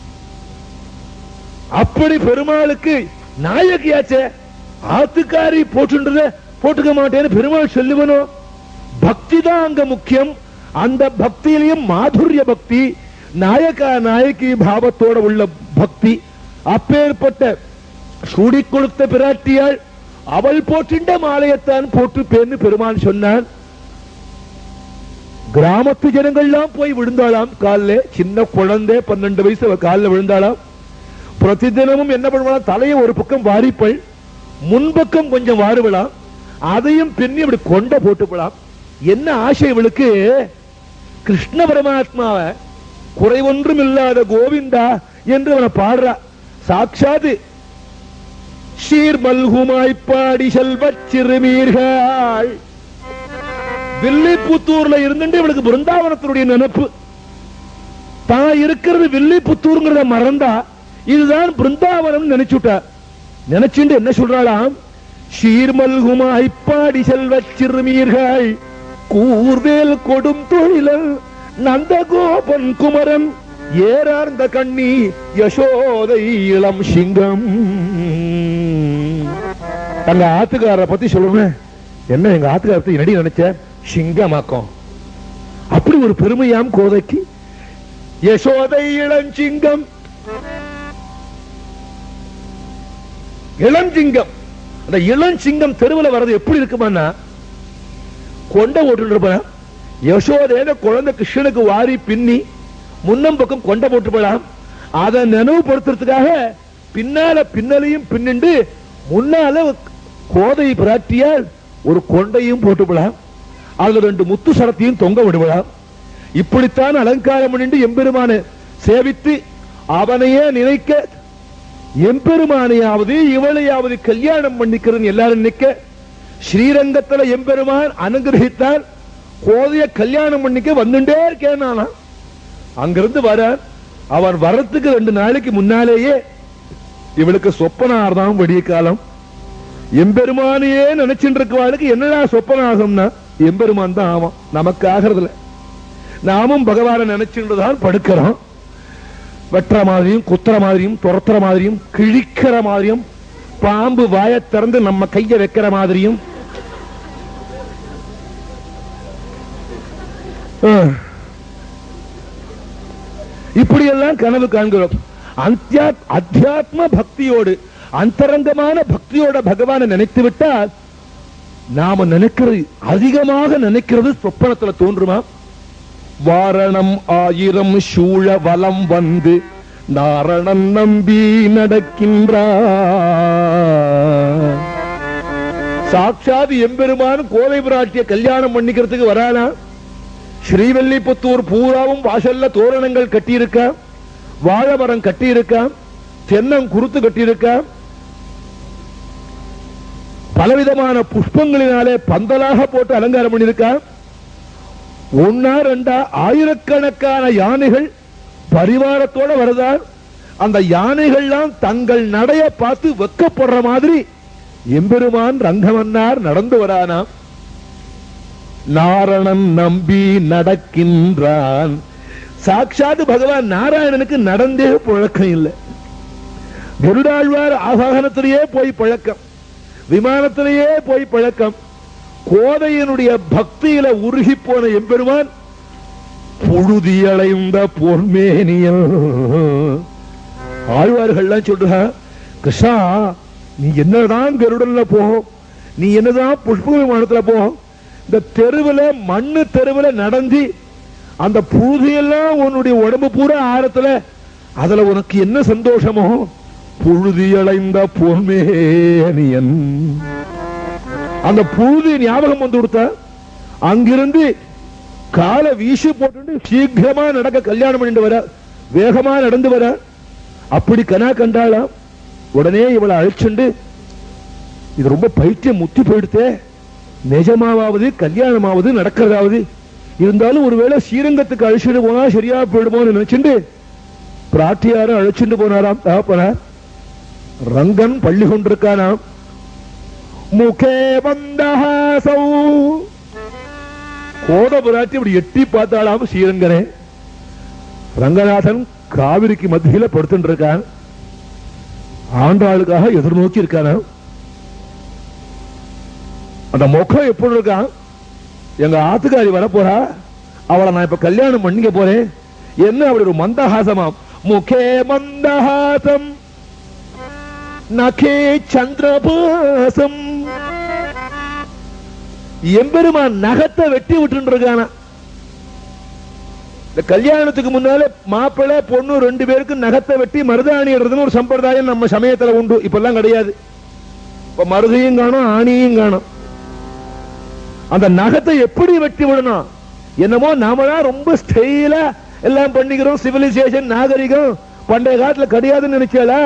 அப்படி பெருமாளுக்கு நாயகியாச்சே ஆத்துக்காரி போட்டுன்றத போட்டுக்க மாட்டேன்னு பெருமாள் சொல்லுவனோ பக்தி தான் அங்க முக்கியம் அந்த பக்தியிலையும் மாதுரிய பக்தி நாயகா நாயகி பாவத்தோட உள்ள பக்தி அப்பேற்பட்ட சூடி கொடுத்த பிராட்டியாள் அவள் போற்றின்ற மாலையத்தான் போட்டுப்பேன்னு பெருமான் சொன்னான் கிராமத்து ஜனங்கள்லாம் போய் விழுந்தாளாம் காலில் சின்ன குழந்தை பன்னெண்டு வயசு அவ காலில் விழுந்தாளாம் பிரதிதினமும் என்ன பண்ணுவாள் தலையை ஒரு பக்கம் வாரிப்பள் முன்பக்கம் கொஞ்சம் வாருவலாம் அதையும் பின்னி இப்படி கொண்ட போட்டுப்பலாம் என்ன ஆசை இவளுக்கு கிருஷ்ண பரமாத்மாவை குறைவொன்றும் இல்லாத கோவிந்தா என்று அவனை பாடுறா சாட்சாது ஷீர் மல்குமாய் பாடி செல்வச் சிறுமீர்கள் வில்லிபுத்தூர்ல இருந்துட்டு இவளுக்கு பிருந்தாவனத்தினுடைய நினைப்பு தான் இருக்கிறது வில்லிபுத்தூர்ங்கிறத மறந்தா இதுதான் பிருந்தாவனம் நினைச்சுட்டா நினைச்சுட்டு என்ன சொல்றாளாம் ஷீர்மல்குமாய் பாடி செல்வச் சிறுமீர்கள் கூர்வேல் கொடும் தொழிலன் நந்தகோபன் குமரன் ஏறார்ந்த கண்ணி யசோதை இளம் சிங்கம் தங்க ஆத்துக்காரரை பத்தி சொல்லணும் என்ன எங்க ஆத்துக்காரத்தை என்னடி நினைச்ச சிங்கமாக்கம் அப்படி ஒரு பெருமையாம் கோதைக்கு யசோதை இளஞ்சிங்கம் இளஞ்சிங்கம் அந்த இளஞ்சிங்கம் தெருவில் வர்றது எப்படி இருக்குமான்னா கொண்டை ஓட்டு இருப்பான் யசோதேன குழந்தை கிருஷ்ணனுக்கு வாரி பின்னி முன்னம் பக்கம் கொண்டை போட்டு போலாம் அதை நினைவுபடுத்துறதுக்காக பின்னால பின்னலையும் பின்னிண்டு முன்னால கோதை பிராட்டியால் ஒரு கொண்டையும் போட்டு போலாம் அதுல ரெண்டு முத்து சரத்தையும் தொங்க விடுவலாம் இப்படித்தான் அலங்காரம் பண்ணிட்டு எம்பெருமான சேவித்து அவனையே நினைக்க எம்பெருமானையாவது இவளையாவது கல்யாணம் பண்ணிக்கிறேன்னு எல்லாரும் நினைக்க ஸ்ரீரங்கத்துல எம்பெருமான் அனுகிரகித்தால் கோதைய கல்யாணம் பண்ணிக்க வந்துட்டே இருக்கேன் நானா அங்கிருந்து வர அவன் வரத்துக்கு ரெண்டு நாளைக்கு முன்னாலேயே இவளுக்கு சொப்பனார்தான் விடிய காலம் எம்பெருமானையே நினைச்சுட்டு இருக்கவாளுக்கு என்னடா சொப்பனம் ஆகும்னா எம்பெருமான் தான் ஆவான் நமக்கு ஆகிறதுல நாமும் பகவானை நினைச்சுட்டு தான் படுக்கிறோம் வெட்டுற மாதிரியும் குத்துற மாதிரியும் துரத்துற மாதிரியும் கிழிக்கிற மாதிரியும் பாம்பு வாயை திறந்து நம்ம கைய வைக்கிற மாதிரியும் ஆஹ். இப்படியெல்லாம் கனவு காண்கிறோம் அந்தியா- அத்தியாத்ம பக்தியோடு அந்தரங்கமான பக்தியோட பகவானை நினைத்து விட்டால் நாம நினைக்கிறது அதிகமாக நினைக்கிறது சொப்பனத்துல தோன்றுமா வாரணம் ஆயிரம் சூழ வலம் வந்து நாரணன் நம்பி நடக்கின்றான் சாட்சாத் எம்பெருமான் கோதை பிராட்டிய கல்யாணம் பண்ணிக்கிறதுக்கு வரானா ஸ்ரீவல்லிபுத்தூர் பூராவும் வாசல்ல தோரணங்கள் கட்டியிருக்க வாழைமரம் கட்டியிருக்க தென்னம் குருத்து கட்டியிருக்க பலவிதமான புஷ்பங்களினாலே பந்தலாக போட்டு அலங்காரம் பண்ணியிருக்க ஒன்னா ரெண்டா ஆயிரக்கணக்கான யானைகள் பரிவாரத்தோட வருதார் அந்த யானைகள்லாம் தங்கள் நடைய பார்த்து வெக்கப்படுற மாதிரி எம்பெருமான் ரங்கமன்னார் நடந்து வரானாம் நாரணன் நம்பி நடக்கின்றான் சாட்சாத் பகவான் நாராயணனுக்கு நடந்தே பழக்கம் இல்லை கருடாழ்வார் ஆவாகனத்திலேயே போய் பழக்கம் விமானத்திலேயே போய் பழக்கம் கோதையனுடைய பக்தியில உருகி போன எம்பெருமான் புழுதியடைந்த பொன்மேனியல் ஆழ்வார்கள்லாம் சொல்றா கிருஷ்ணா நீ என்னதான் கருடன்ல போ நீ என்னதான் புஷ்ப விமானத்துல போ இந்த தெருவுல மண்ணு தெருவுல நடந்து அந்த புழுதியெல்லாம் உன்னுடைய உடம்பு பூரா ஆரத்துல அதுல உனக்கு என்ன சந்தோஷமோ புழுதியடைந்த பொன்மேனியன் அந்த புழுதி ஞாபகம் வந்து கொடுத்த அங்கிருந்து காலை வீசி போட்டு சீக்கிரமா நடக்க கல்யாணம் பண்ணிட்டு வர வேகமா நடந்து வர அப்படி கனா கண்டாளாம் உடனே இவளை அழைச்சுண்டு இது ரொம்ப பைத்தியம் முத்தி போயிடுத்தே நிஜமாவது கல்யாணமாவது நடக்கிறதாவது இருந்தாலும் ஒருவேளை ஸ்ரீரங்கத்துக்கு அழைச்சிட்டு போனா சரியா போயிடுமோன்னு நினைச்சுண்டு பிராட்டியாரும் அழைச்சிட்டு போனாராம் தகப்பனார் ரங்கன் பள்ளி கொண்டிருக்கானாம் முகே வந்தஹாசௌ கோத புராட்டி இப்படி எட்டி பார்த்தாலாம் ஸ்ரீரங்கனே ரங்கநாதன் காவிரிக்கு மத்தியில படுத்துட்டு இருக்கான் ஆண்டாளுக்காக எதிர்நோக்கி இருக்கானா அந்த முகம் எப்படி இருக்கான் எங்க ஆத்துக்காரி வர போறா அவளை நான் இப்ப கல்யாணம் பண்ணிக்க போறேன் என்ன அப்படி ஒரு மந்தஹாசமாம் முகே மந்தஹாசம் நகே சந்திரபாசம் எம்பெருமான் நகத்தை வெட்டி விட்டு இருக்கானா இந்த கல்யாணத்துக்கு முன்னால மாப்பிள்ளை பொண்ணு ரெண்டு பேருக்கு நகத்தை வெட்டி மருதாணி இடுறதுன்னு ஒரு சம்பிரதாயம் நம்ம சமயத்துல உண்டு இப்பெல்லாம் கிடையாது இப்ப மருதையும் காணும் ஆணியும் காணும் அந்த நகத்தை எப்படி வெட்டி விடணும் என்னமோ நாம தான் ரொம்ப ஸ்டைலா எல்லாம் பண்ணிக்கிறோம் சிவிலைசேஷன் நாகரிகம் பண்டைய காலத்துல கிடையாதுன்னு நினைச்சல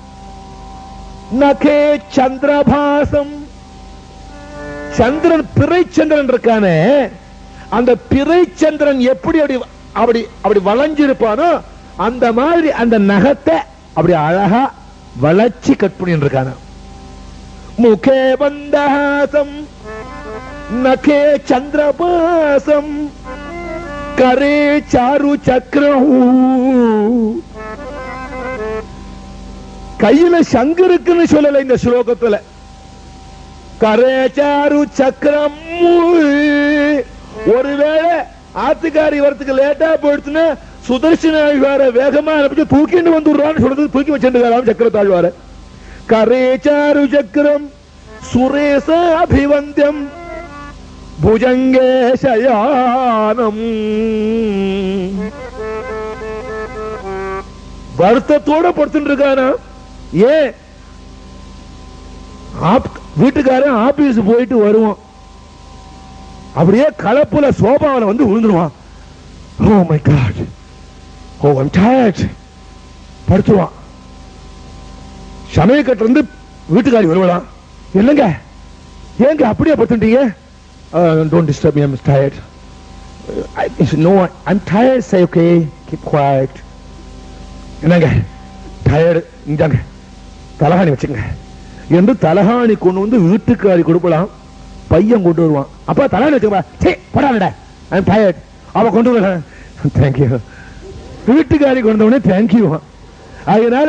நகே சந்திரபாசம் சந்திரன் பிறை சந்திரன் இருக்கானே அந்த பிறை சந்திரன் எப்படி அப்படி அப்படி அப்படி வளைஞ்சிருப்பானோ அந்த மாதிரி அந்த நகத்தை அப்படி அழகா வளைச்சி கட் பண்ணி இருக்கான முகே பந்தஹாசம் நகே சந்திரபாசம் கரே சாரு சக்கரஹூ கையில சங்கு இருக்குன்னு சொல்லல இந்த ஸ்லோகத்துல கரேச்சாரு சக்கரம் ஒருவேளை ஆத்துக்காரி வரத்துக்கு லேட்டா போயிடுச்சுன்னா சுதர்சன ஆழ்வார வேகமா அனுப்பிச்சு தூக்கிட்டு வந்துடுறான்னு சொல்றது தூக்கி வச்சுட்டு சக்கரத்தாழ்வார கரேச்சாரு சக்கரம் சுரேச அபிவந்தியம் புஜங்கே சயானம் வருத்தத்தோட படுத்துட்டு இருக்கானா ஏன் ஆப்- வீட்டுக்காரன் ஆபீஸ் போயிட்டு வருவான் அப்படியே கலப்புல சோபாவில வந்து விழுந்துருவான் oh my god oh I'm tired படுத்துருவான் சமயக்கட்டு இருந்து வீட்டுக்காரி வருவலாம் என்னங்க ஏங்க அப்படியே படுத்துட்டீங்க don't disturb me I'm tired no I'm tired சே ஓகே கீப் குவைட் என்னங்க டயர்டு இந்தாங்க தலகாணி வச்சுங்க என்று தலகாணி கொண்டு வந்து வீட்டுக்காரி கொடுக்கலாம் பையன் கொண்டு வருவான் அப்பா தலகாணி வச்சுக்கப்பா சே படாடா ஐம் டயர்ட் அவ கொண்டு வர தேங்க்யூ வீட்டுக்காரி கொண்டு உடனே தேங்க்யூ அதனால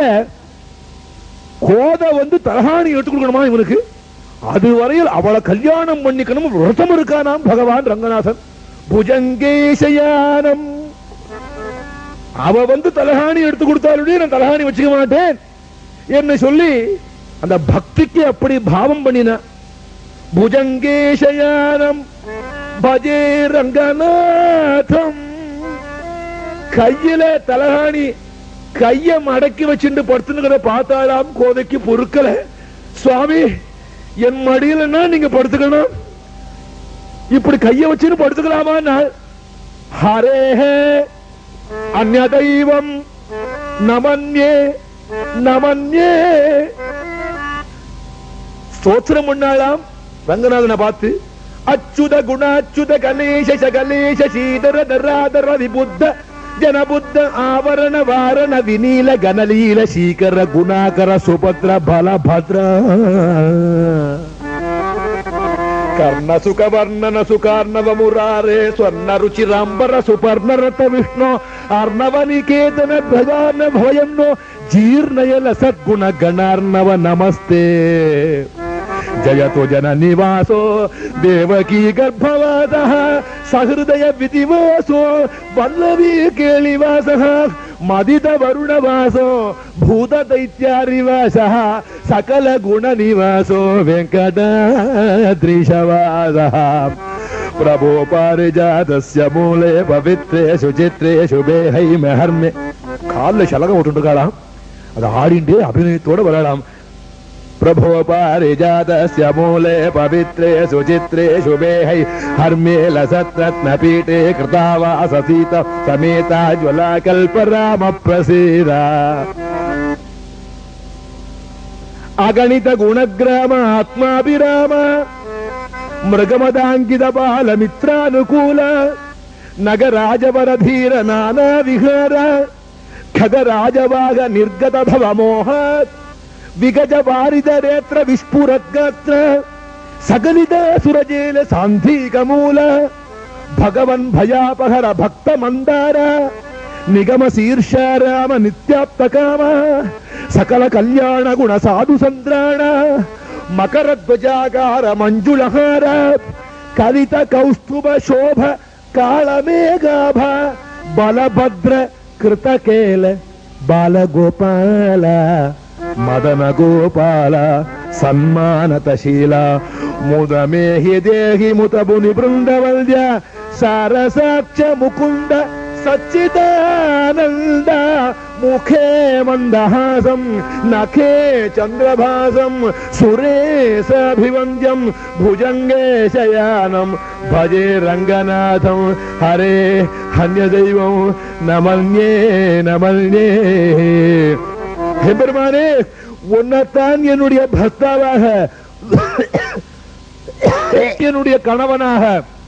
கோதை வந்து தலகாணி எடுத்து கொடுக்கணுமா இவனுக்கு அது வரையில் அவளை கல்யாணம் பண்ணிக்கணும் விரதம் இருக்கானாம் பகவான் ரங்கநாதன் புஜங்கேசயானம் அவ வந்து தலகாணி எடுத்து கொடுத்தாலுடைய நான் தலகாணி வச்சுக்க மாட்டேன் என்ன சொல்லி அந்த பக்திக்கு அப்படி பாவம் பண்ணின புஜங்கேசயானம் பஜே ரங்கநாதம் கையில தலகாணி கைய மடக்கி வச்சுட்டு படுத்துனுக்கிறத பார்த்தாலாம் கோதைக்கு பொறுக்கல சுவாமி என் மடியிலன்னா நீங்க படுத்துக்கணும் இப்படி கைய வச்சுன்னு படுத்துக்கலாமா நான் ஹரேஹே அந்நிய தெய்வம் நமன்யே நமன்யே ஸ்தோத்திரம் பண்ணாளாம் ரங்கநாதனை பார்த்து அச்சுத குணாச்சுத கணேச சகலேஷ சீதர தராதர விபுத்த ஜனபுத்த ஆவரண வாரண விநீல கனலீல சீகர குணாகர சுபத்ர பலபத்ர ಕರ್ಣ ಸುಖ ವರ್ಣನ ಸುಖಾರ್ಣವ ಮುರಾರೆ ಸ್ವರ್ಣ ರುಚಿರಾಂಬರ ಸುಪರ್ಣ ರಥ ವಿಷ್ಣು ಅರ್ಣವ ನಿಕೇತನ ಧ್ವಜಾರ್ಣ ಭಯನ್ನೋ ಜೀರ್ಣಯಲ ಸದ್ಗುಣ ಗಣಾರ್ಣವ ನಮಸ್ತೆ ಜಯತು ಜನ ನಿವಾಸೋ ದೇವಕಿ ಗರ್ಭವಾದ ಸಹೃದಯ ವಿಧಿವಾಸೋ ವಲ್ಲಭಿ ಕೇಳಿವಾಸ ಮದಿತ ವರುಣವಾಸೋ ಭೂತ ದೈತ್ಯಾರಿವಾಸ ಸಕಲ ಗುಣ ನಿವಾಸೋ ವೆಂಕಟಾದ್ರಿಶವಾಸ ಪ್ರಭೋ ಪಾರಿಜಾತಸ್ಯ ಮೂಲೆ ಪವಿತ್ರೇ சுசித்ரே சுபே ஹைமே ஹர்மே காலில் சலகம் விட்டுருக்காளாம் அது ஆடிண்டே அபிநயத்தோட வரலாம் प्रभो पारिजातस्य मूले पवित्रे सुचित्रे शुभे है हर्मे लसत्रत्नपीठे कृता वाससीत समेता ज्वला कल्पराम प्रसीदा अगणित गुणग्राम आत्माभिराम मृगमदाङ्कित बालमित्रानुकूल नगराजवरधीर नाना विहार खगराजवाग निर्गत भव मोहात् ವಿಗಜ ವಾರಿದ ನೇತ್ರ ವಿಸ್ಫುರಗಾತ್ರ ಸಗಲಿದ ಸುರಜೇಲ ಸಾಂಧಿಕ ಮೂಲ ಭಗವನ್ ಭಯಾಪಹರ ಭಕ್ತ ಮಂದಾರ ನಿಗಮ ಶೀರ್ಷಾರಾಮ ನಿತ್ಯಾಪ್ತ ಕಾಮ ಸಕಲ ಕಲ್ಯಾಣ ಗುಣ ಸಾಧು ಸಂದ್ರಾಣ ಮಕರ ಧ್ವಜಾಗಾರ ಮಂಜುಳಹಾರ ಕಲಿತ ಕೌಸ್ತುಭ ಶೋಭ ಕಾಳಮೇಘಾಭ ಬಲಭದ್ರ ಕೃತಕೇಲ ಬಾಲಗೋಪಾಲ ಮದನ ಗೋಪಾಲ ಸನ್ಮಾನತಶೀಲ ಮುದಮೇಹಿ ದೇಹಿ ಮುತ ಬುನಿ ಬೃಂದವಲ್ಯ ಸಾರಸಾಕ್ಷ ಮುಕುಂದ ಸಚ್ಚಿದಾನಂದ ஆனந்த முகே மந்தஹாசம் நகே சந்திரபாசம் சுரேசாபிவந்தியம் புஜங்கே சயானம் பஜே ரங்கநாதம் ஹரே ஹன்ய தெய்வம் நமல்யே நமல்யே ஹே பெருமானே உன்னைத்தான் என்னுடைய பக்தாவாக என்னுடைய கணவனாக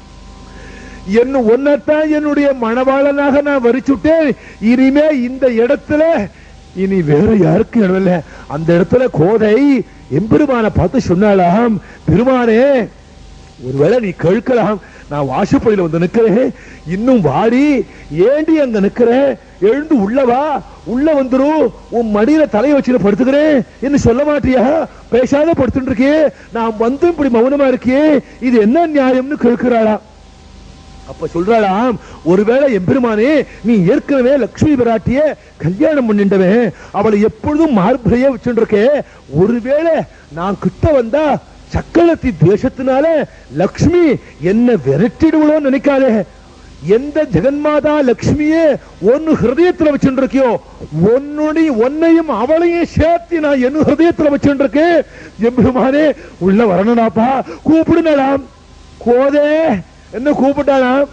என்ன உன்னைத்தான் என்னுடைய மணவாளனாக நான் வரிச்சுட்டேன் இனிமே இந்த இடத்துல இனி வேற யாருக்கும் இடம் இல்ல அந்த இடத்துல கோதை எம்பெருமான பார்த்து சொன்னாலாம் பெருமானே ஒருவேளை நீ கேட்கலாம் நான் வாசப்படியில வந்து நிக்கிறேன் இன்னும் வாடி ஏண்டி அங்க நிக்கிற எழுந்து உள்ள வா உள்ள வந்துரு உன் மடியில தலையை வச்சுட்டு படுத்துக்கிறேன் என்ன சொல்ல மாட்டியா பேசாத படுத்துட்டு இருக்கே நான் வந்து இப்படி மௌனமா இருக்கே இது என்ன நியாயம்னு கேட்கிறாளா அப்ப சொல்றாளாம் ஒருவேளை எம்பெருமானே நீ ஏற்கனவே லக்ஷ்மி பிராட்டிய கல்யாணம் பண்ணிண்டவன் அவளை எப்பொழுதும் மார்பிளைய வச்சுருக்கே ஒருவேளை நான் கிட்ட வந்தா சக்கலத்தி தேசத்தினால லக்ஷ்மி என்ன விரட்டிடுவளோன்னு நினைக்காதே எந்த ஜெகன்மாதா லக்ஷ்மியே ஒன்னு ஹிருதயத்துல வச்சுருக்கியோ உன்னுடைய உன்னையும் அவளையும் சேர்த்து நான் என்ன ஹிருதயத்துல வச்சுருக்கேன் எம்பெருமானே உள்ள வரணும்டாப்பா கூப்பிடுனாலாம் கோதே என்ன கூப்பிட்டாலாம்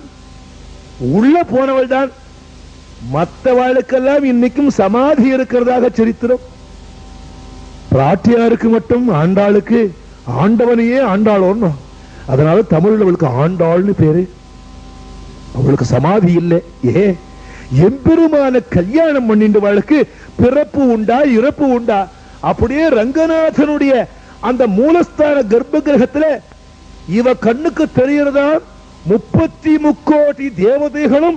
உள்ள போனவள் தான் மற்றவாளுக்கெல்லாம் இன்னைக்கும் சமாதி இருக்கிறதாக சரித்திரம் பிராட்டியாருக்கு மட்டும் ஆண்டாளுக்கு ஆண்டவனையே ஆண்டாளோன்னு அதனால தமிழ்ல அவளுக்கு ஆண்டாள்னு பேரு அவளுக்கு சமாதி இல்லை ஏ எம்பெருமான கல்யாணம் பண்ணின்றவளுக்கு பிறப்பு உண்டா இறப்பு உண்டா அப்படியே ரங்கநாதனுடைய அந்த மூலஸ்தான கர்ப்ப கிரகத்துல இவ கண்ணுக்கு தெரியறதா முப்பத்தி முக்கோடி தேவதைகளும்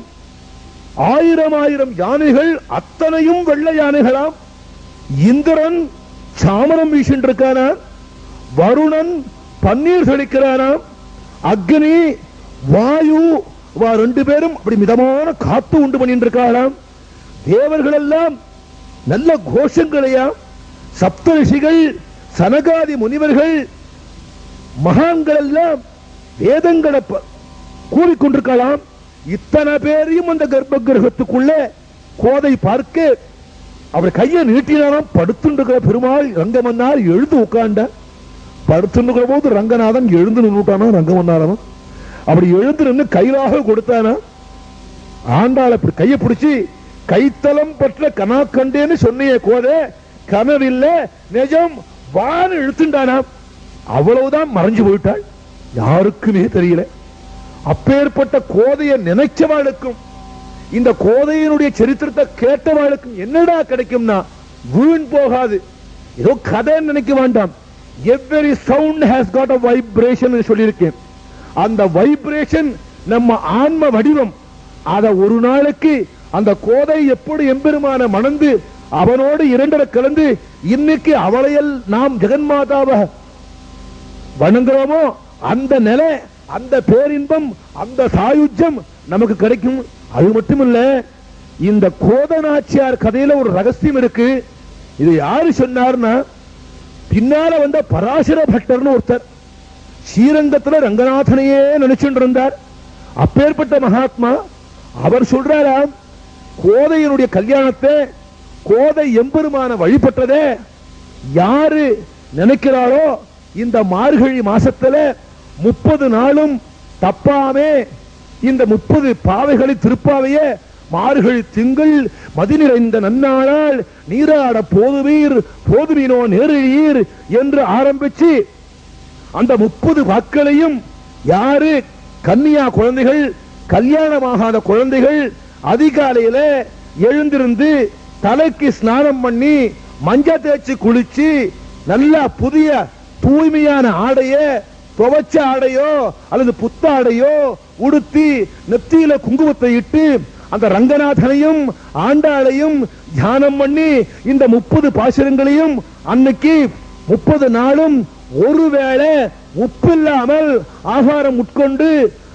ஆயிரம் ஆயிரம் யானைகள் அத்தனையும் வெள்ளை யானைகளாம் இந்திரன் சாமரம் வீசிட்டு இருக்கானா வருணன் பன்னீர் தெளிக்கிறானாம் அக்னி வாயு வா ரெண்டு பேரும் அப்படி மிதமான காத்து உண்டு பண்ணிட்டு இருக்காளாம் தேவர்கள் எல்லாம் நல்ல கோஷங்களையா சப்த ரிஷிகள் சனகாதி முனிவர்கள் மகான்கள் எல்லாம் வேதங்களை ப- கூறிக்கொண்டிருக்கலாம் இத்தனை பேரையும் அந்த கர்ப்ப கிரகத்துக்குள்ள கோதை பார்க்க அவர் கையை நீட்டினாலும் படுத்துருக்கிற பெருமாள் ரங்கமன்னார் எழுந்து உட்கார்ந்த படுத்துருக்கிற போது ரங்கநாதன் எழுந்து நின்றுட்டானா ரங்கமன்னாரவன் அப்படி எழுந்து நின்று கையிலாக கொடுத்தானா ஆண்டாள் அப்படி கையை பிடிச்சி கைத்தலம் பற்ற கனா கண்டேன்னு சொன்னியே கோதே கனவில்ல நிஜம் வான்னு இழுத்துண்டானா அவ்வளவுதான் மறைஞ்சு போயிட்டாள் யாருக்குமே தெரியல அப்பேற்பட்ட கோதையை நினைச்சவாளுக்கும் இந்த கோதையினுடைய சரித்திரத்தை கேட்டவாளுக்கும் என்னடா கிடைக்கும்னா வீண் போகாது ஏதோ கதைன்னு நினைக்க வேண்டாம் every sound has got a vibration சொல்லியிருக்கேன் அந்த வைப்ரேஷன் நம்ம ஆன்ம வடிவம் அத ஒரு நாளைக்கு அந்த கோதை எப்படி எம்பெருமான மணந்து அவனோடு இரண்டரை கலந்து இன்னைக்கு அவளையல் நாம் ஜெகன்மாதாவை வணங்குறோமோ அந்த நிலை அந்த பேரின்பம் அந்த சாயுஜ்யம் நமக்கு கிடைக்கும் அது மட்டும் இல்ல இந்த கோதநாச்சியார் கதையில ஒரு ரகசியம் இருக்கு இது யாரு சொன்னார்னா பின்னால வந்த பராசர பட்டர்னு ஒருத்தர் ஸ்ரீரங்கத்துல ரங்கநாதனையே நினைச்சுட்டு இருந்தார் அப்பேற்பட்ட மகாத்மா அவர் சொல்றாராம் கோதையினுடைய கல்யாணத்தை கோதை எம்பெருமான வழிபட்டதே யாரு நினைக்கிறாரோ இந்த மார்கழி மாசத்துல முப்பது நாளும் தப்பாமே இந்த முப்பது பாவைகளை திருப்பாவைய மார்கழி திங்கள் மதி நிறைந்த நன்னாளால் நீராட போதுவீர் போதுவீனோ நேரிழீர் என்று ஆரம்பிச்சு அந்த முப்பது வாக்களையும் யாரு கன்னியா குழந்தைகள் கல்யாணமாகாத குழந்தைகள் அதிகாலையில எழுந்திருந்து தலைக்கு ஸ்நானம் பண்ணி மஞ்சள் தேய்ச்சி குளிச்சு நல்லா புதிய தூய்மையான ஆடைய துவைச்ச ஆடையோ அல்லது புத்த ஆடையோ உடுத்தி நெத்தியில குங்குமத்தை இட்டு அந்த ரங்கநாதனையும் ஆண்டாளையும் தியானம் பண்ணி இந்த முப்பது பாசுரங்களையும் அன்னைக்கு முப்பது நாளும் ஒருவேளை உப்பில்லாமல் ஆகாரம் உட்கொண்டு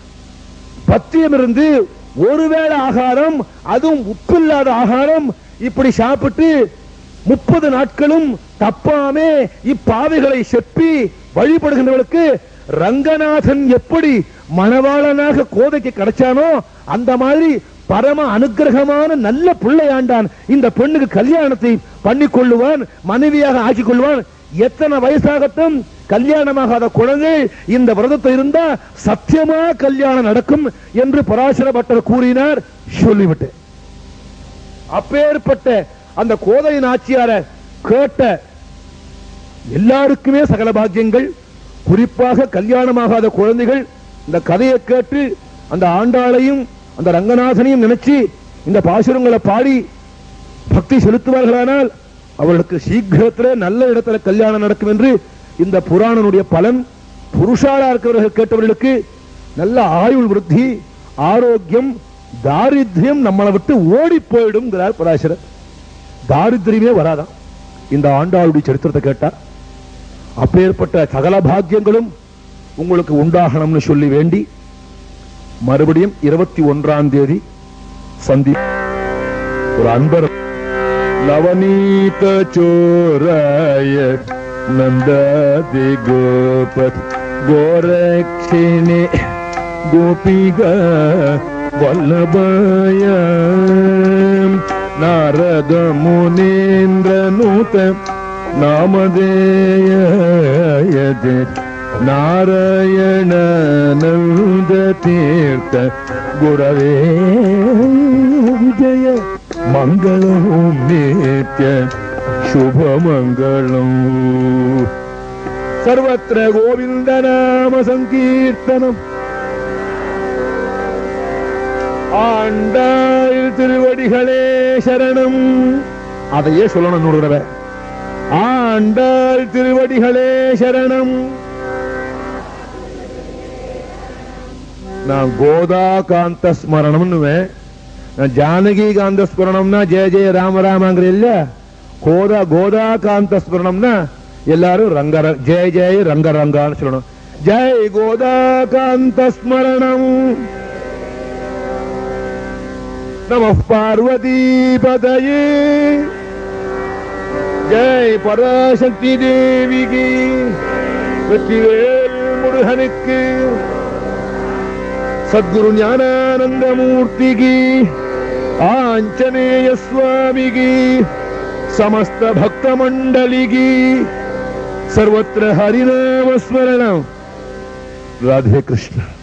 பத்தியம் இருந்து ஒருவேளை ஆகாரம் அதுவும் உப்பில்லாத ஆகாரம் இப்படி சாப்பிட்டு முப்பது நாட்களும் தப்பாமே இப்பாவைகளை செப்பி வழிபடுகின்றவர்களுக்கு ரங்கநாதன் எப்படி மணவாளனாக கோதைக்கு கிடைச்சானோ அந்த மாதிரி பரம அனுக்கிரகமான நல்ல பிள்ளையாண்டான் இந்த பெண்ணுக்கு கல்யாணத்தை பண்ணி கொள்ளுவான் மனைவியாக ஆக்கிக் கொள்வான் எத்தனை வயசாகட்டும் கல்யாணமாகாத குழந்தை இந்த விரதத்தை இருந்தா சத்தியமா கல்யாணம் நடக்கும் என்று பராசர பட்டர் கூறினார் சொல்லிவிட்டேன் அப்பேற்பட்ட அந்த கோதை நாச்சியார கேட்ட எல்லாருக்குமே சகல பாக்கியங்கள் குறிப்பாக கல்யாணமாகாத குழந்தைகள் இந்த கதையை கேட்டு அந்த ஆண்டாளையும் அந்த ரங்கநாதனையும் நினைச்சு இந்த பாசுரங்களை பாடி பக்தி செலுத்துவார்களானால் அவர்களுக்கு சீக்கிரத்தில் நல்ல இடத்துல கல்யாணம் நடக்கும் என்று இந்த புராணனுடைய பலன் புருஷாரா இருக்கிறவர்கள் கேட்டவர்களுக்கு நல்ல ஆயுள் விருத்தி ஆரோக்கியம் தாரித்யம் நம்மளை விட்டு ஓடி போயிடும்ங்கிறார் பராசரர் தாரித்திரியமே வராதாம் இந்த ஆண்டாளுடைய சரித்திரத்தை கேட்டா அப்பேற்பட்ட சகல பாக்கியங்களும் உங்களுக்கு உண்டாகணும்னு சொல்லி வேண்டி மறுபடியும் இருபத்தி ஒன்றாம் தேதி சந்தி ஒரு அன்பர் नवनीत चोराय नन्दादि गोपत् गोरक्षिणे गोपिका वल्लभाय नारद मुनीन्द्रनूत नामधेयते नारायणानन्दतीर्थ गुरवे विजय मङ्गलं नित्य शुभमङ्गलम् சர்வத்திர கோவிந்த நாம சங்கீர்த்தனம் ஆண்டாள் திருவடிகளே சரணம் அதையே சொல்லணும் நூறு தடவை ஆண்டாள் திருவடிகளே சரணம் நான் கோதா காந்த ஸ்மரணம்னுவேன் நான் ஜானகி காந்த ஸ்மரணம்னா ஜெய ஜெய ராம ராமங்கிற இல்ல கோதா கோதா காந்த ஸ்மரணம்னா எல்லாரும் ரங்க ர- ஜெய ஜெய ரங்க ரங்கான்னு சொல்லணும் ஜெய் கோதா காந்த ஸ்மரணம் நம பார்வதி பதயே ஜெய் பராசக்தி தேவிக்கு வெற்றிவேல் முருகனுக்கு சத்குரு ஞானானந்தமூர்த்தி की आंजनेय स्वामी की समस्त भक्त मंडली की सर्वत्र हरिनाम स्मरण राधे कृष्ण